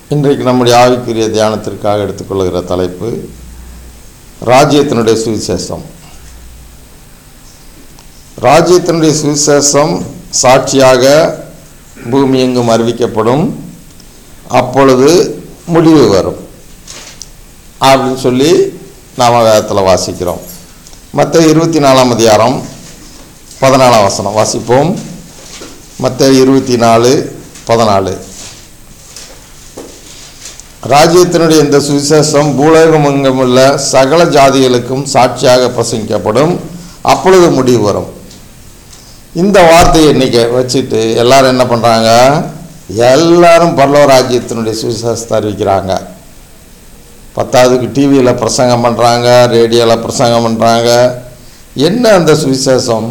இன்றைக்கு நம்முடைய ஆவிக்குரிய தியானத்திற்காக எடுத்துக்கொள்கிற தலைப்பு ராஜ்யத்தினுடைய சுவிசேஷம் ராஜ்யத்தினுடைய சுவிசேஷம் சாட்சியாக பூமி எங்கும் அறிவிக்கப்படும் அப்பொழுது முடிவு வரும் அப்படின்னு சொல்லி நாம் வேதத்தில் வாசிக்கிறோம் மற்ற இருபத்தி நாலாம் அதிகாரம் பதினாலாம் வசனம் வாசிப்போம் மற்ற இருபத்தி நாலு பதினாலு ராஜ்யத்தினுடைய இந்த சுவிசேஷம் பூலோகமெங்கும் உள்ள சகல ஜாதிகளுக்கும் சாட்சியாக பிரசங்கிக்கப்படும் அப்பொழுது முடிவு வரும் இந்த வார்த்தையை இன்னைக்கு வச்சுட்டு எல்லாரும் என்ன பண்ணுறாங்க எல்லாரும் பரலோ ராஜ்யத்தினுடைய சுவிசேஷத்தை அறிவிக்கிறாங்க பத்தாவதுக்கு டிவியில் பிரசங்கம் பண்ணுறாங்க ரேடியோவில் பிரசங்கம் பண்ணுறாங்க என்ன அந்த சுவிசேஷம்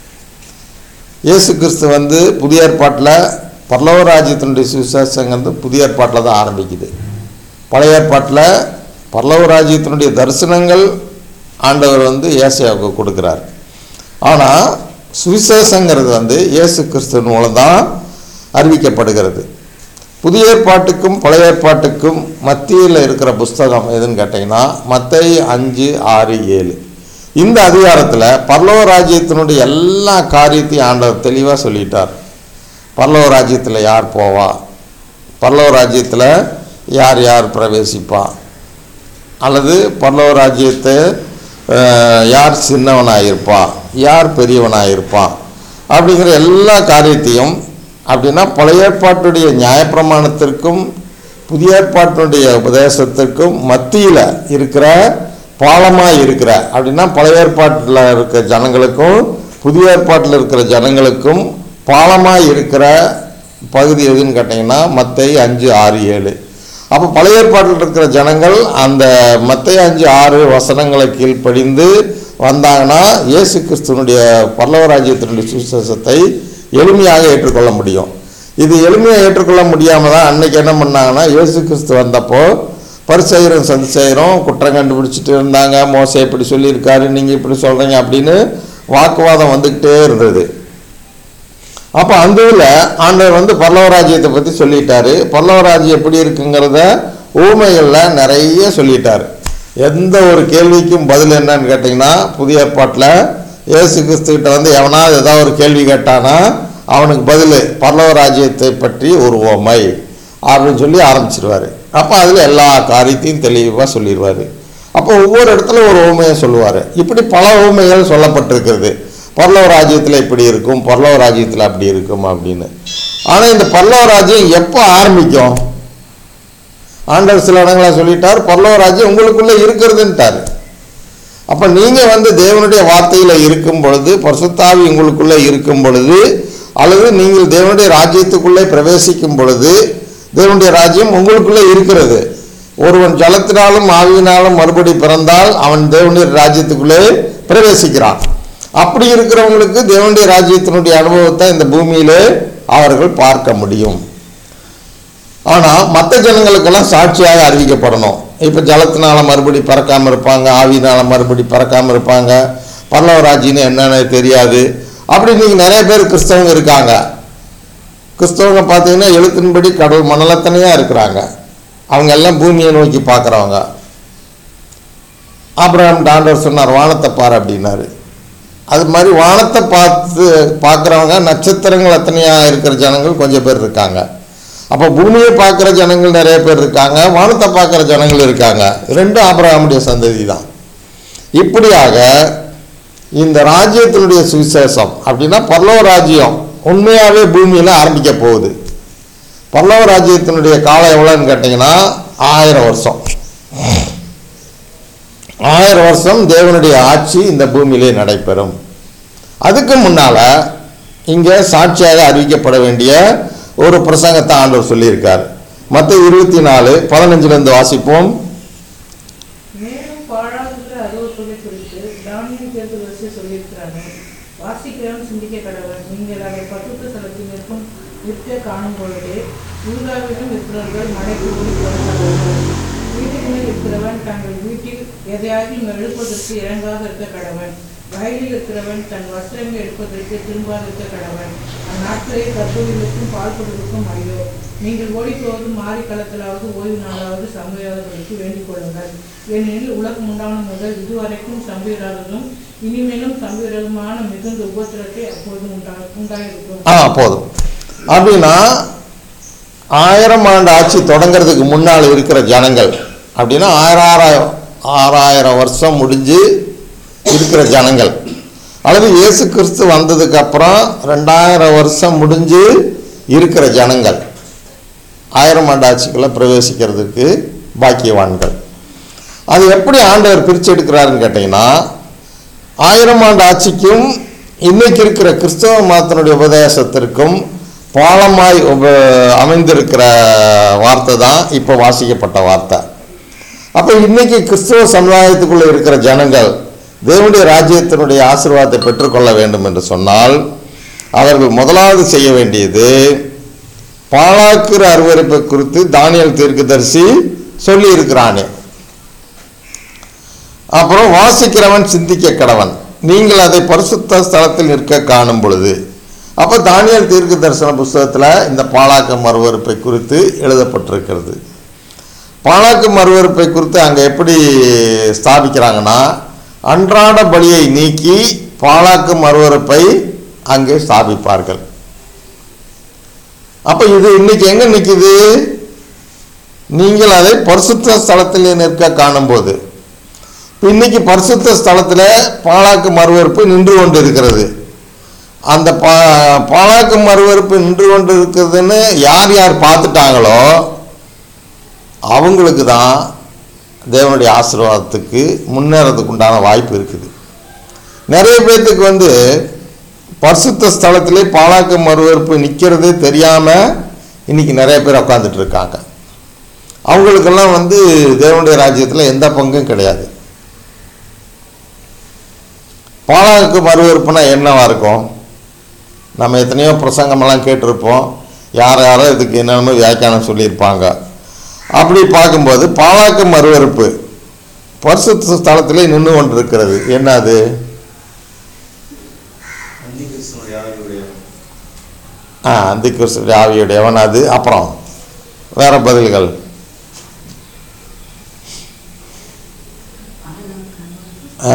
இயேசு கிறிஸ்து வந்து புதிய ஏற்பாட்டில் பரலோக ராஜ்யத்தினுடைய சுவிசேஷங்கிறது புதிய ஏற்பாட்டில் தான் ஆரம்பிக்குது பழைய ஏற்பாட்டில் பரலோக ராஜ்யத்தினுடைய தரிசனங்கள் ஆண்டவர் வந்து ஏசையாவுக்கு கொடுக்குறார் ஆனால் சுவிசேஷங்கிறது வந்து இயேசு கிறிஸ்துவின் மூலம் தான் அறிவிக்கப்படுகிறது புதிய ஏற்பாட்டுக்கும் பழைய ஏற்பாட்டுக்கும் மத்தியில் இருக்கிற புஸ்தகம் எதுன்னு கேட்டிங்கன்னா மத்தேயு அஞ்சு ஆறு ஏழு இந்த அதிகாரத்தில் பரலோக ராஜ்யத்தினுடைய எல்லா காரியத்தையும் ஆண்டவர் தெளிவாக சொல்லிட்டார் பரலோக ராஜ்யத்தில் யார் போவா பரலோக ராஜ்யத்தில் யார் யார் பிரவேசிப்பா அல்லது பரலோக ராஜ்யத்தை அஹ், யார் சின்னவனாக இருப்பா யார் பெரியவனாக இருப்பான் அப்படிங்கிற எல்லா காரியத்தையும் அப்படின்னா பழைய ஏற்பாட்டுடைய நியாயப்பிரமாணத்திற்கும் புதிய ஏற்பாட்டினுடைய உபதேசத்திற்கும் மத்தியில் இருக்கிற பாலமாக இருக்கிற அப்படின்னா பழைய ஏற்பாட்டில் இருக்கிற ஜனங்களுக்கும் புதிய ஏற்பாட்டில் இருக்கிற ஜனங்களுக்கும் பாலமாக இருக்கிற பகுதி எதுன்னு கேட்டிங்கன்னா மத்தை அஞ்சு ஆறு ஏழு அப்போ பழைய ஏற்பாட்டில் இருக்கிற ஜனங்கள் அந்த மத்திய அஞ்சு ஆறு வசனங்களை கீழ்ப்படிந்து வந்தாங்கன்னா இயேசு கிறிஸ்துவனுடைய பல்லவ ராஜ்யத்தினுடைய சுவிசேஷத்தை எளிமையாக ஏற்றுக்கொள்ள முடியும் இது எளிமையாக ஏற்றுக்கொள்ள முடியாமல் தான் அன்னைக்கு என்ன பண்ணாங்கன்னா இயேசு கிறிஸ்து வந்தப்போ பரிசெயரும் சந்திசெயரும் குற்றம் கண்டுபிடிச்சிட்டு இருந்தாங்க மோசை இப்படி சொல்லியிருக்காரு நீங்கள் இப்படி சொல்கிறீங்க அப்படின்னு வாக்குவாதம் வந்துக்கிட்டே இருந்தது அப்போ அந்த இதில் ஆண்டவர் வந்து பல்லவராஜ்யத்தை பற்றி சொல்லிட்டாரு பல்லவராஜ்யம் எப்படி இருக்குங்கிறத ஊமைகளில் நிறைய சொல்லிட்டாரு எந்த ஒரு கேள்விக்கும் பதில் என்னன்னு கேட்டிங்கன்னா புதிய ஏற்பாட்டில் இயேசு கிறிஸ்துக்கிட்ட வந்து எவனாவது ஏதாவது ஒரு கேள்வி கேட்டானா அவனுக்கு பதில் பல்லவராஜ்யத்தை பற்றி ஒரு ஓமை அப்படின்னு சொல்லி ஆரம்பிச்சிருவாரு அப்போ அதில் எல்லா காரியத்தையும் தெளிவாக சொல்லிடுவார் அப்போ ஒவ்வொரு இடத்துல ஒரு ஊமையை சொல்லுவார் இப்படி பல ஊமைகள் சொல்லப்பட்டிருக்கிறது பல்லவ ராஜ்யத்தில் இப்படி இருக்கும் பல்லவ ராஜ்யத்தில் அப்படி இருக்கும் அப்படின்னு ஆனால் இந்த பல்லவ ராஜ்யம் எப்போ ஆரம்பிக்கும் ஆண்டவர் சில இடங்களை சொல்லிட்டார் பல்லவ ராஜ்யம் உங்களுக்குள்ளே இருக்கிறதுன்ட்டார் அப்போ நீங்கள் வந்து தேவனுடைய வார்த்தையில் இருக்கும் பொழுது பரிசுத்தாவி உங்களுக்குள்ளே இருக்கும் பொழுது அல்லது நீங்கள் தேவனுடைய ராஜ்யத்துக்குள்ளே பிரவேசிக்கும் பொழுது தேவனுடைய ராஜ்யம் உங்களுக்குள்ளே இருக்கிறது ஒருவன் ஜலத்தினாலும் ஆவியினாலும் மறுபடி பிறந்தால் அவன் தேவனுடைய ராஜ்யத்துக்குள்ளே பிரவேசிக்கிறான் அப்படி இருக்கிறவங்களுக்கு தேவனுடைய ராஜ்யத்தினுடைய அனுபவத்தை இந்த பூமியிலே அவர்கள் பார்க்க முடியும் ஆனால் மற்ற ஜனங்களுக்கெல்லாம் சாட்சியாக அறிவிக்கப்படணும் இப்போ ஜலத்தினால மறுபடி பறக்காமல் இருப்பாங்க ஆவியினால மறுபடி பறக்காமல் இருப்பாங்க பல்லவ ராஜ்யன்னு என்னன்னு தெரியாது அப்படி நீங்கள் நிறைய பேர் கிறிஸ்தவங்க இருக்காங்க கிறிஸ்தவங்க பார்த்தீங்கன்னா எழுத்தின்படி கடவுள் மணலத்தனையாக இருக்கிறாங்க அவங்க எல்லாம் பூமியை நோக்கி பார்க்குறவங்க அப்புறம் டாண்டவர் சொன்னார் வானத்தை பாரு அப்படின்னாரு அது மாதிரி வானத்தை பார்த்து பார்க்குறவங்க நட்சத்திரங்கள் எத்தனையாக இருக்கிற ஜனங்கள் கொஞ்சம் பேர் இருக்காங்க அப்போ பூமியை பார்க்குற ஜனங்கள் நிறைய பேர் இருக்காங்க வானத்தை பார்க்குற ஜனங்கள் இருக்காங்க ரெண்டும் ஆபரகாமுடைய சந்ததி தான் இப்படியாக இந்த ராஜ்யத்தினுடைய சுவிசேஷம் அப்படின்னா பல்லவ ராஜ்யம் உண்மையாகவே பூமியில் ஆரம்பிக்க போகுது பல்லவ ராஜ்யத்தினுடைய காலம் எவ்வளோன்னு கேட்டிங்கன்னா ஆயிரம் வருஷம் ஆயிரம் வருஷம் தேவனுடைய ஆட்சி இந்த பூமியிலே நடைபெறும் அதுக்கு முன்னால் இங்கே சாட்சியாக அறிவிக்கப்பட வேண்டிய ஒரு பிரசங்கத்தை ஆண்டவர் சொல்லியிருக்கார் மற்ற இருபத்தி நாலு பதினஞ்சுலேருந்து வாசிப்போம் மேலும் பாழாகுகிற அருவத்தொகை குறித்து தானியம் தேர்ந்து வரிசை சொல்லியிருக்கிறாங்க வாசிக்கிறவன் சிந்திக்க கடவன் நீங்கள் அதை பசுத்த ஸ்தலத்தில் இருக்கும் விற்க காணும் பொழுது யூதாவிலும் இருக்கிறவர்கள் மலைக்கு ஓடி போகிறார்கள் வீட்டுக்கு மேல் இருக்கிறவன் தங்கள் வீட்டில் எதையாவது எழுப்பதற்கு இறங்காக இருக்க கடவன் வயலில் இருக்கிறவன் தன் வஸ்திரங்கள் எடுப்பதற்கு திரும்பாதிருக்க கடவன் அந்நாட்களில் கற்புகளுக்கும் பால்பொருளுக்கும் ஐயோ நீங்கள் ஓடிப்போவது மாறி களத்திலாவது ஓய்வு நாளாவது சம்பவியாதவர்களுக்கு வேண்டிக் கொள்ளுங்கள் ஏனெனில் உலகம் உண்டான முதல் இதுவரைக்கும் சம்பவிராததும் இனிமேலும் சம்பவிரதமான மிகுந்த உபத்திரத்தை அப்பொழுது உண்டா உண்டாயிருக்கும் ஆ போதும் அப்படின்னா ஆயிரம் ஆண்டு ஆட்சி தொடங்கிறதுக்கு முன்னால் இருக்கிற ஜனங்கள் அப்படின்னா ஆறாயிரம் ஆறாயிரம் வருஷம் முடிஞ்சு இருக்கிற ஜனங்கள் அல்லது இயேசு கிறிஸ்து வந்ததுக்கு அப்புறம் ரெண்டாயிரம் வருஷம் முடிஞ்சு இருக்கிற ஜனங்கள் ஆயிரம் ஆண்டு ஆட்சிக்குள்ளே பிரவேசிக்கிறதுக்கு பாக்கியவான்கள் அது எப்படி ஆண்டவர் பிரித்து எடுக்கிறாருன்னு கேட்டிங்கன்னா ஆயிரம் ஆண்டு ஆட்சிக்கும் இன்னைக்கு இருக்கிற கிறிஸ்தவ மதத்தினுடைய உபதேசத்திற்கும் பாலமாய் உப அமைந்திருக்கிற வார்த்தை தான் இப்போ வாசிக்கப்பட்ட வார்த்தை அப்போ இன்னைக்கு கிறிஸ்தவ சமுதாயத்துக்குள்ளே இருக்கிற ஜனங்கள் தேவனுடைய ராஜ்யத்தினுடைய ஆசீர்வாதத்தை பெற்றுக்கொள்ள வேண்டும் என்று சொன்னால் அவர்கள் முதலாவது செய்ய வேண்டியது பாலாக்குற அருவருப்பை குறித்து தானியல் தீர்க்கதரிசி சொல்லி இருக்கிறானே அப்புறம் வாசிக்கிறவன் சிந்திக்க கடவன் நீங்கள் அதை பரிசுத்த ஸ்தலத்தில் நிற்க காணும் பொழுது அப்போ தானியல் தீர்க்க தரிசன புஸ்தகத்தில் இந்த பாலாக்கு மறுவறுப்பை குறித்து எழுதப்பட்டிருக்கிறது பாலாக்கு மறுவறுப்பை குறித்து அங்கே எப்படி ஸ்தாபிக்கிறாங்கன்னா அன்றாட பலியை நீக்கி பாலாக்கு மறுவறுப்பை அங்கே ஸ்தாபிப்பார்கள் அப்போ இது இன்னைக்கு எங்கே நிற்கிது நீங்கள் அதை பரிசுத்த ஸ்தலத்தில் நிற்க காணும்போது இப்ப இன்னைக்கு பரிசுத்த ஸ்தலத்தில் பாலாக்கு மறுவறுப்பு நின்று கொண்டு இருக்கிறது அந்த பா பாலாக்கு மறுவறுப்பு நின்று கொண்டு இருக்கிறதுன்னு யார் யார் பார்த்துட்டாங்களோ அவங்களுக்கு தான் தேவனுடைய ஆசீர்வாதத்துக்கு முன்னேறதுக்கு உண்டான வாய்ப்பு இருக்குது நிறைய பேர்த்துக்கு வந்து பரிசுத்த ஸ்தலத்திலே பாலாக்கு மறுவறுப்பு நிற்கிறதே தெரியாமல் இன்னைக்கு நிறைய பேர் உட்காந்துட்டு இருக்காங்க அவங்களுக்கெல்லாம் வந்து தேவனுடைய ராஜ்யத்தில் எந்த பங்கும் கிடையாது பாலாக்கு மறுவறுப்புனா என்னவா இருக்கும் நம்ம எத்தனையோ பிரசங்கமெல்லாம் கேட்டிருப்போம் யார் யாரோ இதுக்கு என்னென்னமோ வியாக்கியானம் சொல்லியிருப்பாங்க அப்படி பார்க்கும்போது பாலாக்கு மறுவறுப்பு பரிசுத்த ஸ்தலத்திலே நின்று கொண்டிருக்கிறது என்ன அது அந்திகிறிஸ்துவனுடைய ஆவியுடைய ஆ அந்த கிறிஸ்துடைய ஆவியுடையவன் அது அப்புறம் வேற பதில்கள் ஆ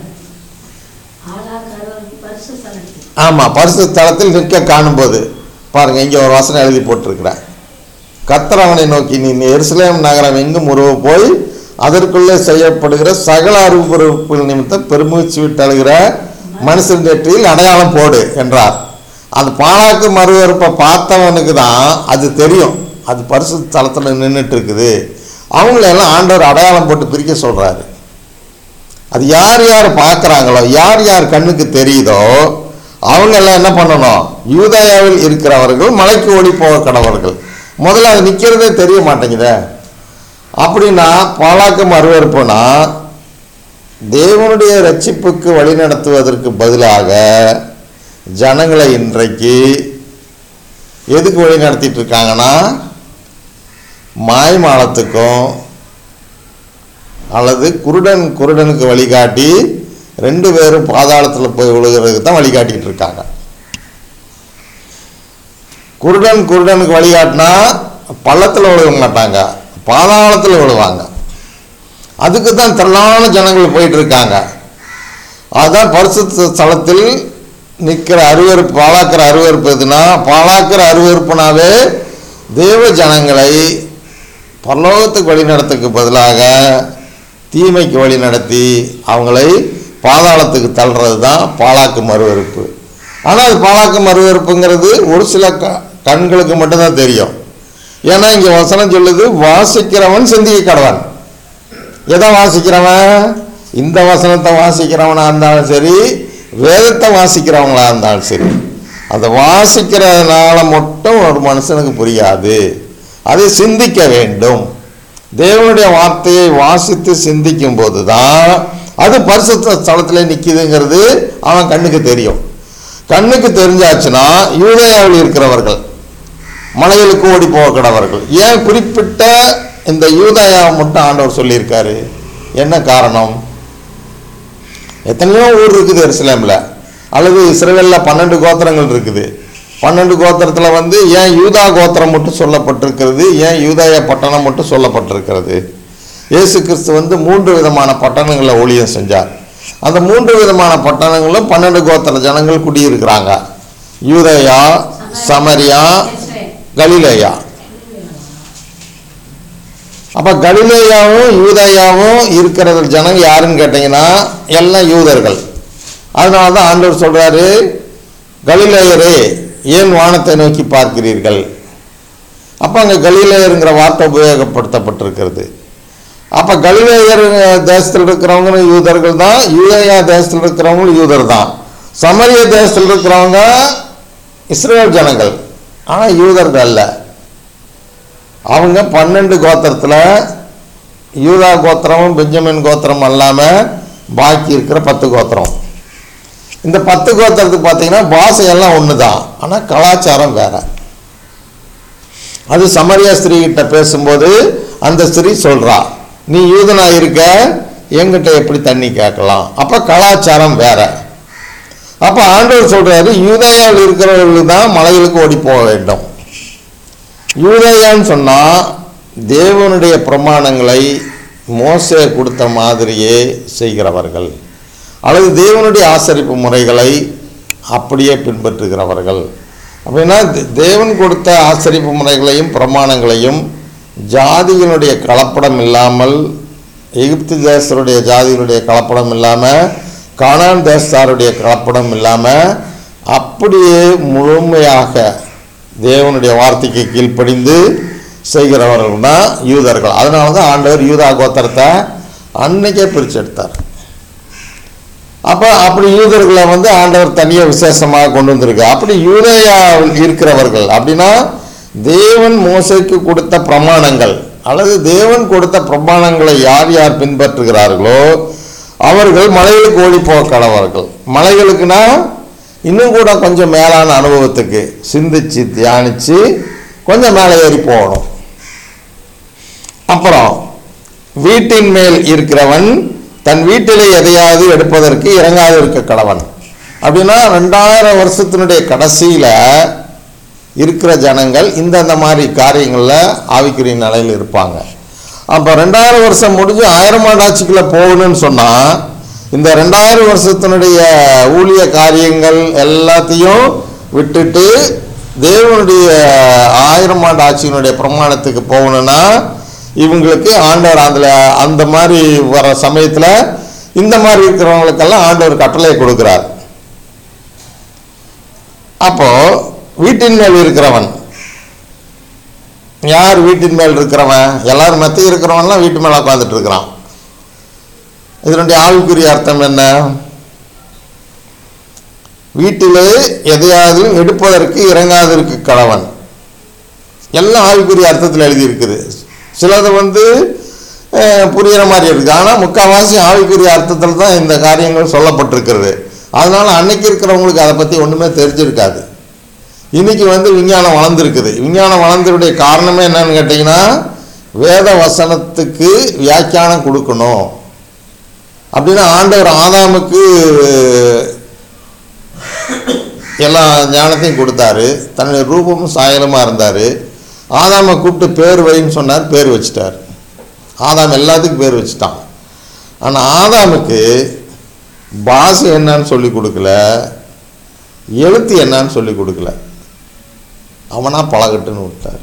ஆமாம் பரிசு தளத்தில் நிற்க காணும்போது பாருங்க இங்கே ஒரு வசனம் எழுதி போட்டிருக்கிறேன் கர்த்தர் அவனை நோக்கி நீ எருசலேம் நகரம் எங்கும் உருவ போய் அதற்குள்ளே செய்யப்படுகிற சகல அருவறுப்பு நிமித்தம் பெருமூச்சு விட்டு அழுகிற மனுஷன் நெற்றியில் அடையாளம் போடு என்றார் அந்த பாலாக்கு மறுவறுப்பை பார்த்தவனுக்கு தான் அது தெரியும் அது பரிசு தளத்தில் நின்றுட்டு இருக்குது அவங்களெல்லாம் ஆண்டவர் அடையாளம் போட்டு பிரிக்க சொல்கிறாரு அது யார் யார் பார்க்குறாங்களோ யார் யார் கண்ணுக்கு தெரியுதோ அவங்க எல்லாம் என்ன பண்ணணும் யூதயாவில் இருக்கிறவர்கள் மலைக்கு ஓடி போக கடவர்கள் முதல்ல அது நிற்கிறதே தெரிய மாட்டேங்குதே அப்படின்னா பாலாக்கு மறுவறுப்புனா தேவனுடைய ரட்சிப்புக்கு வழிநடத்துவதற்கு பதிலாக ஜனங்களை இன்றைக்கு எதுக்கு வழி நடத்திட்டு இருக்காங்கன்னா மாய்மாலத்துக்கும் அல்லது குருடன் குருடனுக்கு வழிகாட்டி ரெண்டு பேரும் பாதாளத்தில் போய் விழுகிறதுக்கு தான் வழிகாட்டிட்டு இருக்காங்க குருடன் குருடனுக்கு வழிகாட்டினா பள்ளத்தில் விழுக மாட்டாங்க பாதாளத்தில் விழுவாங்க அதுக்கு தான் திரளான ஜனங்கள் போயிட்டு இருக்காங்க அதான் பரிசுத்த ஸ்தலத்தில் நிற்கிற அருவருப்பு பாலாக்கிற அருவருப்பு எதுனா பாலாக்கிற அருவருப்புனாவே தேவ ஜனங்களை பரலோகத்துக்கு வழி நடத்துக்கு பதிலாக தீமைக்கு வழி நடத்தி அவங்களை பாதாளத்துக்கு தள்ளுறது தான் பாலாக்கு மறுவறுப்பு ஆனால் அது பாலாக்கு மறுவறுப்புங்கிறது ஒரு சில க கண்களுக்கு மட்டும்தான் தெரியும் ஏன்னா இங்கே வசனம் சொல்லுது வாசிக்கிறவன் சிந்திக்க கடவன் எதை வாசிக்கிறவன் இந்த வசனத்தை வாசிக்கிறவனா இருந்தாலும் சரி வேதத்தை வாசிக்கிறவங்களா இருந்தாலும் சரி அதை வாசிக்கிறதுனால மட்டும் ஒரு மனுஷனுக்கு புரியாது அதை சிந்திக்க வேண்டும் தேவனுடைய வார்த்தையை வாசித்து சிந்திக்கும் போது தான் அது பரிசுத்த ஸ்தலத்தில் நிற்கிதுங்கிறது அவன் கண்ணுக்கு தெரியும் கண்ணுக்கு தெரிஞ்சாச்சுன்னா யூதயாவில் இருக்கிறவர்கள் மலைகளுக்கு ஓடி போக கடவர்கள் ஏன் குறிப்பிட்ட இந்த யூதயாவை மட்டும் ஆண்டவர் சொல்லியிருக்காரு என்ன காரணம் எத்தனையோ ஊர் இருக்குது எருசலேமில் அல்லது இஸ்ரேலில் பன்னெண்டு கோத்திரங்கள் இருக்குது பன்னெண்டு கோத்திரத்தில் வந்து ஏன் யூதா கோத்திரம் மட்டும் சொல்லப்பட்டிருக்கிறது ஏன் யூதாய பட்டணம் மட்டும் சொல்லப்பட்டிருக்கிறது இயேசு கிறிஸ்து வந்து மூன்று விதமான பட்டணங்களில் ஊழியம் செஞ்சார் அந்த மூன்று விதமான பட்டணங்களும் பன்னெண்டு கோத்திர ஜனங்கள் குடியிருக்கிறாங்க யூதயா சமரியா கலிலேயா அப்போ கலிலேயாவும் யூதேயாவும் இருக்கிற ஜனங்க யாருன்னு கேட்டிங்கன்னா எல்லாம் யூதர்கள் அதனால தான் ஆண்டவர் சொல்கிறாரு கலிலேயரே ஏன் வானத்தை நோக்கி பார்க்கிறீர்கள் அப்போ அங்கே கலிலேயருங்கிற வார்த்தை உபயோகப்படுத்தப்பட்டிருக்கிறது அப்போ கலிலேயர் தேசத்தில் இருக்கிறவங்களும் யூதர்கள் தான் யூதேயா தேசத்தில் இருக்கிறவங்களும் யூதர் தான் சமரிய தேசத்தில் இருக்கிறவங்க இஸ்ரேல் ஜனங்கள் ஆனால் யூதர்கள் அல்ல அவங்க பன்னெண்டு கோத்திரத்தில் யூதா கோத்திரமும் பெஞ்சமின் கோத்திரம் அல்லாமல் பாக்கி இருக்கிற பத்து கோத்திரம் இந்த பத்து கோத்திரத்துக்கு பார்த்தீங்கன்னா பாஷையெல்லாம் ஒன்று தான் ஆனால் கலாச்சாரம் வேற அது சமரியா ஸ்திரீ கிட்ட பேசும்போது அந்த ஸ்திரீ சொல்றா நீ யூதனா இருக்க என்கிட்ட எப்படி தண்ணி கேட்கலாம் அப்போ கலாச்சாரம் வேற அப்போ ஆண்டவர் சொல்றாரு யூதேயாவில் இருக்கிறவர்கள் தான் மலைகளுக்கு ஓடி போக வேண்டும் யூதேயான்னு சொன்னால் தேவனுடைய பிரமாணங்களை மோசே கொடுத்த மாதிரியே செய்கிறவர்கள் அல்லது தேவனுடைய ஆசரிப்பு முறைகளை அப்படியே பின்பற்றுகிறவர்கள் அப்படின்னா தே- தேவன் கொடுத்த ஆசரிப்பு முறைகளையும் பிரமாணங்களையும் ஜாதியினுடைய கலப்படம் இல்லாமல் எகிப்து தேசருடைய ஜாதியினுடைய கலப்படம் இல்லாமல் கானான் தேசத்தாருடைய கலப்படம் இல்லாமல் அப்படியே முழுமையாக தேவனுடைய வார்த்தைக்கு கீழ்ப்படிந்து செய்கிறவர்கள் தான் யூதர்கள் அதனால தான் ஆண்டவர் யூதா கோத்திரத்தை அன்னைக்கே பிரித்து எடுத்தார் அப்போ அப்படி யூதர்களை வந்து ஆண்டவர் தனியாக விசேஷமாக கொண்டு வந்திருக்கு அப்படி யூதேயாவில் இருக்கிறவர்கள் அப்படின்னா தேவன் மோசைக்கு கொடுத்த பிரமாணங்கள் அல்லது தேவன் கொடுத்த பிரமாணங்களை யார் யார் பின்பற்றுகிறார்களோ அவர்கள் மலைகளுக்கு ஓடி போக கடவர்கள் மலைகளுக்குன்னா இன்னும் கூட கொஞ்சம் மேலான அனுபவத்துக்கு சிந்திச்சு தியானித்து கொஞ்சம் மேலே ஏறி போகணும் அப்புறம் வீட்டின் மேல் இருக்கிறவன் தன் வீட்டிலே எதையாவது எடுப்பதற்கு இறங்காது இருக்க கடவன் அப்படின்னா ரெண்டாயிரம் வருஷத்தினுடைய கடைசியில் இருக்கிற ஜனங்கள் இந்தந்த மாதிரி காரியங்களில் ஆவிக்குரிய நிலையில் இருப்பாங்க அப்போ ரெண்டாயிரம் வருஷம் முடிஞ்சு ஆயிரம் ஆண்டாட்சிக்குள்ளே போகணும்னு சொன்னால் இந்த ரெண்டாயிரம் வருஷத்தினுடைய ஊழிய காரியங்கள் எல்லாத்தையும் விட்டுட்டு தேவனுடைய ஆயிரம் ஆண்டு ஆட்சியினுடைய பிரமாணத்துக்கு போகணும்னா இவங்களுக்கு ஆண்டவர் அதில் அந்த மாதிரி வர சமயத்தில் இந்த மாதிரி இருக்கிறவங்களுக்கெல்லாம் ஆண்டவர் கட்டளையை கொடுக்குறார் அப்போ வீட்டின் மேல் இருக்கிறவன் யார் வீட்டின் மேல் இருக்கிறவன் எல்லாரும் மெத்த இருக்கிறவன்லாம் வீட்டு மேலே உட்காந்துட்டு இருக்கிறான் இதனுடைய ஆவிக்குரிய அர்த்தம் என்ன வீட்டிலே எதையாவது எடுப்பதற்கு இறங்காதிருக்கு கணவன் எல்லாம் ஆவிக்குரிய அர்த்தத்தில் எழுதியிருக்குது சிலது வந்து அஹ், புரிகிற மாதிரி இருக்குது ஆனால் முக்கால்வாசி ஆவிக்குரிய அர்த்தத்தில் தான் இந்த காரியங்கள் சொல்லப்பட்டிருக்கிறது அதனால் அன்னைக்கு இருக்கிறவங்களுக்கு அதை பற்றி ஒன்றுமே தெரிஞ்சிருக்காது இன்னைக்கு வந்து விஞ்ஞானம் வளர்ந்துருக்குது விஞ்ஞானம் வளர்ந்ததுடைய காரணமே என்னன்னு கேட்டிங்கன்னா வேத வசனத்துக்கு வியாக்கியானம் கொடுக்கணும் அப்படின்னா ஆண்டவர் ஆதாமுக்கு எல்லா ஞானத்தையும் கொடுத்தாரு தன்னுடைய ரூபமும் சாயலுமாக இருந்தார் ஆதாமை கூப்பிட்டு பேர் வைன்னு சொன்னார் பேர் வச்சிட்டார் ஆதாம் எல்லாத்துக்கும் பேர் வச்சுட்டான் ஆனால் ஆதாமுக்கு பாஷை என்னன்னு சொல்லி கொடுக்கல எழுத்து என்னன்னு சொல்லி கொடுக்கல அவனா பழகட்டுன்னு விட்டார்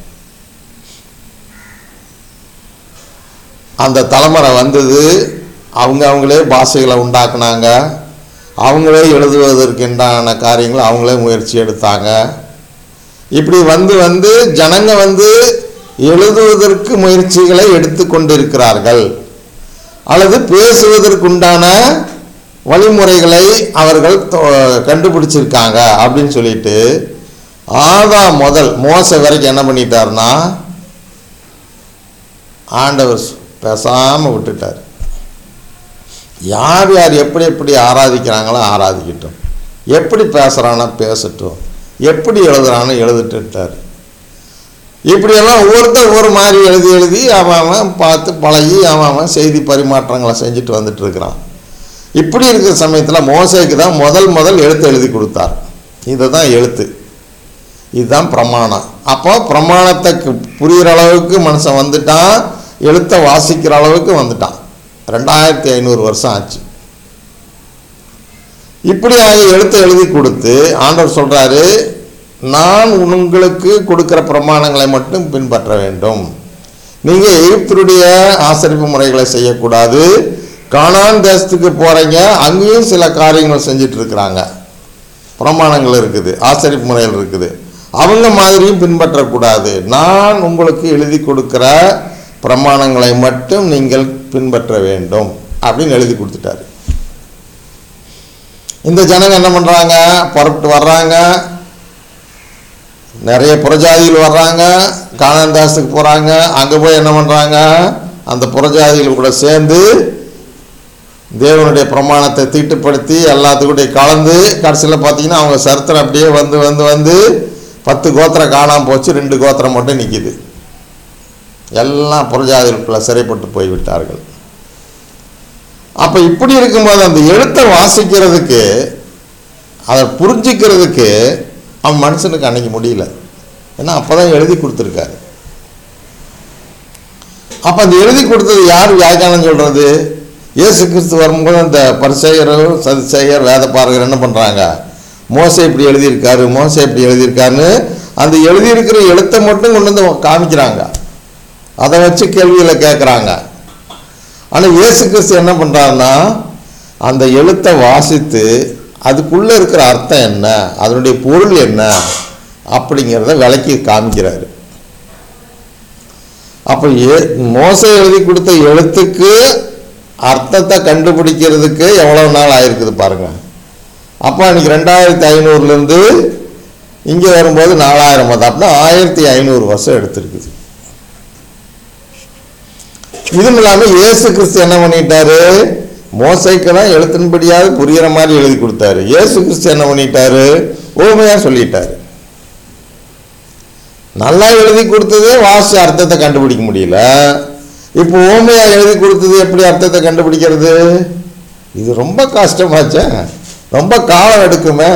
அந்த தலைமுறை வந்தது அவங்க அவங்களே பாஷைகளை உண்டாக்குனாங்க அவங்களே எழுதுவதற்குண்டான காரியங்களை அவங்களே முயற்சி எடுத்தாங்க இப்படி வந்து வந்து ஜனங்க வந்து எழுதுவதற்கு முயற்சிகளை எடுத்து கொண்டிருக்கிறார்கள் அல்லது பேசுவதற்குண்டான வழிமுறைகளை அவர்கள் தொ- கண்டுபிடிச்சிருக்காங்க அப்படின்னு சொல்லிட்டு ஆதா முதல் மோச வரைக்கும் என்ன பண்ணிட்டாருன்னா ஆண்டவர் பேசாமல் விட்டுட்டார் யார் யார் எப்படி எப்படி ஆராதிக்கிறாங்களோ ஆராதிக்கட்டும் எப்படி பேசுகிறானோ பேசட்டும் எப்படி எழுதுறானோ எழுதிட்டுட்டார் இப்படியெல்லாம் ஒவ்வொருத்தர் ஒவ்வொரு மாதிரி எழுதி எழுதி அவன் அவன் பார்த்து பழகி அவன் அவன் செய்தி பரிமாற்றங்களை செஞ்சுட்டு வந்துட்டு இருக்கிறான் இப்படி இருக்கிற சமயத்தில் மோசேக்கு தான் முதல் முதல் எழுத்து எழுதி கொடுத்தார் இதை தான் எழுத்து இதுதான் பிரமாணம் அப்போ பிரமாணத்தை கு- புரிகிற அளவுக்கு மனுஷன் வந்துட்டான் எழுத்தை வாசிக்கிற அளவுக்கு வந்துட்டான் ரெண்டாயிரத்தி ஐநூறு வருஷம் ஆச்சு இப்படியாக எழுத்து எழுதி கொடுத்து ஆண்டவர் சொல்றாரு நான் உங்களுக்கு கொடுக்கிற பிரமாணங்களை மட்டும் பின்பற்ற வேண்டும் நீங்க எகிப்தருடைய ஆசரிப்பு முறைகளை செய்யக்கூடாது கானான் தேசத்துக்கு போறீங்க அங்கேயும் சில காரியங்கள் செஞ்சுட்டு இருக்கிறாங்க பிரமாணங்கள் இருக்குது ஆசரிப்பு முறைகள் இருக்குது அவங்க மாதிரியும் பின்பற்றக்கூடாது நான் உங்களுக்கு எழுதி கொடுக்கிற பிரமாணங்களை மட்டும் நீங்கள் பின்பற்ற வேண்டும் அப்படின்னு எழுதி கொடுத்துட்டாரு இந்த ஜனங்க என்ன பண்ணுறாங்க புறப்பட்டு வர்றாங்க நிறைய புறஜாதிகள் வர்றாங்க காணந்தாசுக்கு போகிறாங்க அங்கே போய் என்ன பண்ணுறாங்க அந்த புறஜாதிகள் கூட சேர்ந்து தேவனுடைய பிரமாணத்தை தீட்டுப்படுத்தி எல்லாத்துக்கூடைய கலந்து கடைசியில் பார்த்தீங்கன்னா அவங்க சரித்திரம் அப்படியே வந்து வந்து வந்து பத்து கோத்திரம் காணாமல் போச்சு ரெண்டு கோத்திரம் மட்டும் நிற்கிது எல்லாம் புறஜாதிகளுக்குள்ள சிறைப்பட்டு போய்விட்டார்கள் அப்போ இப்படி இருக்கும்போது அந்த எழுத்தை வாசிக்கிறதுக்கு அதை புரிஞ்சுக்கிறதுக்கு அவன் மனுஷனுக்கு அன்னைக்கு முடியல ஏன்னா அப்போ தான் எழுதி கொடுத்துருக்காரு அப்போ அந்த எழுதி கொடுத்தது யார் வியாக்கியானம் சொல்கிறது இயேசு கிறிஸ்து வரும்போது அந்த பரிசெயரும் சதுசெயர் வேதப்பாரகர் என்ன பண்ணுறாங்க மோசை இப்படி எழுதியிருக்காரு மோசை இப்படி எழுதியிருக்காருன்னு அந்த எழுதியிருக்கிற எழுத்தை மட்டும் கொண்டு வந்து காமிக்கிறாங்க அதை வச்சு கேள்விகளை கேட்குறாங்க ஆனால் இயேசு கிறிஸ்து என்ன பண்ணுறாருன்னா அந்த எழுத்தை வாசித்து அதுக்குள்ளே இருக்கிற அர்த்தம் என்ன அதனுடைய பொருள் என்ன அப்படிங்கிறத விளக்கி காமிக்கிறாரு அப்போ ஏ மோசை எழுதி கொடுத்த எழுத்துக்கு அர்த்தத்தை கண்டுபிடிக்கிறதுக்கு எவ்வளோ நாள் ஆயிருக்குது பாருங்க அப்போ அன்றைக்கி ரெண்டாயிரத்தி ஐநூறுலேருந்து இங்கே வரும்போது நாலாயிரம் அது அப்படின்னா ஆயிரத்தி ஐநூறு வருஷம் எடுத்திருக்குது இதுவும் இல்லாமல் இயேசு கிறிஸ்து என்ன பண்ணிட்டாரு மோசைக்கெல்லாம் எழுத்தின்படியாவது புரிகிற மாதிரி எழுதி கொடுத்தாரு இயேசு கிறிஸ்து என்ன பண்ணிட்டாரு ஓமையாக சொல்லிட்டாரு நல்லா எழுதி கொடுத்தது வாசி அர்த்தத்தை கண்டுபிடிக்க முடியல இப்போ ஓமையா எழுதி கொடுத்தது எப்படி அர்த்தத்தை கண்டுபிடிக்கிறது இது ரொம்ப கஷ்டமாச்சே ரொம்ப காலம் எடுக்குமே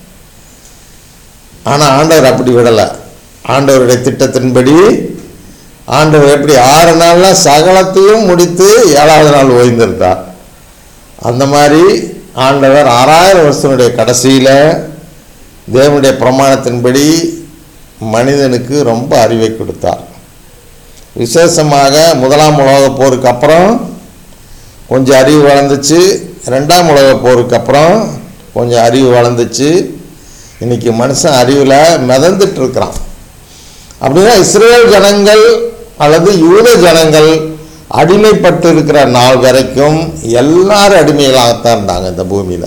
ஆனால் ஆண்டவர் அப்படி விடலை ஆண்டவருடைய திட்டத்தின்படி ஆண்டவர் எப்படி ஆறு நாளில் சகலத்தையும் முடித்து ஏழாவது நாள் ஓய்ந்திருந்தார் அந்த மாதிரி ஆண்டவர் ஆறாயிரம் வருஷத்தினுடைய கடைசியில் தேவனுடைய பிரமாணத்தின்படி மனிதனுக்கு ரொம்ப அறிவை கொடுத்தார் விசேஷமாக முதலாம் உலகப் போருக்கு அப்புறம் கொஞ்சம் அறிவு வளர்ந்துச்சு ரெண்டாம் உலகப் போருக்கு அப்புறம் கொஞ்சம் அறிவு வளர்ந்துச்சு இன்னைக்கு மனுஷன் அறிவில் மிதந்துட்டு இருக்கிறான் அப்படின்னா இஸ்ரேல் ஜனங்கள் அல்லது யூத ஜனங்கள் அடிமைப்பட்டு இருக்கிற நாள் வரைக்கும் எல்லாரும் அடிமைகளாகத்தான் இருந்தாங்க இந்த பூமியில்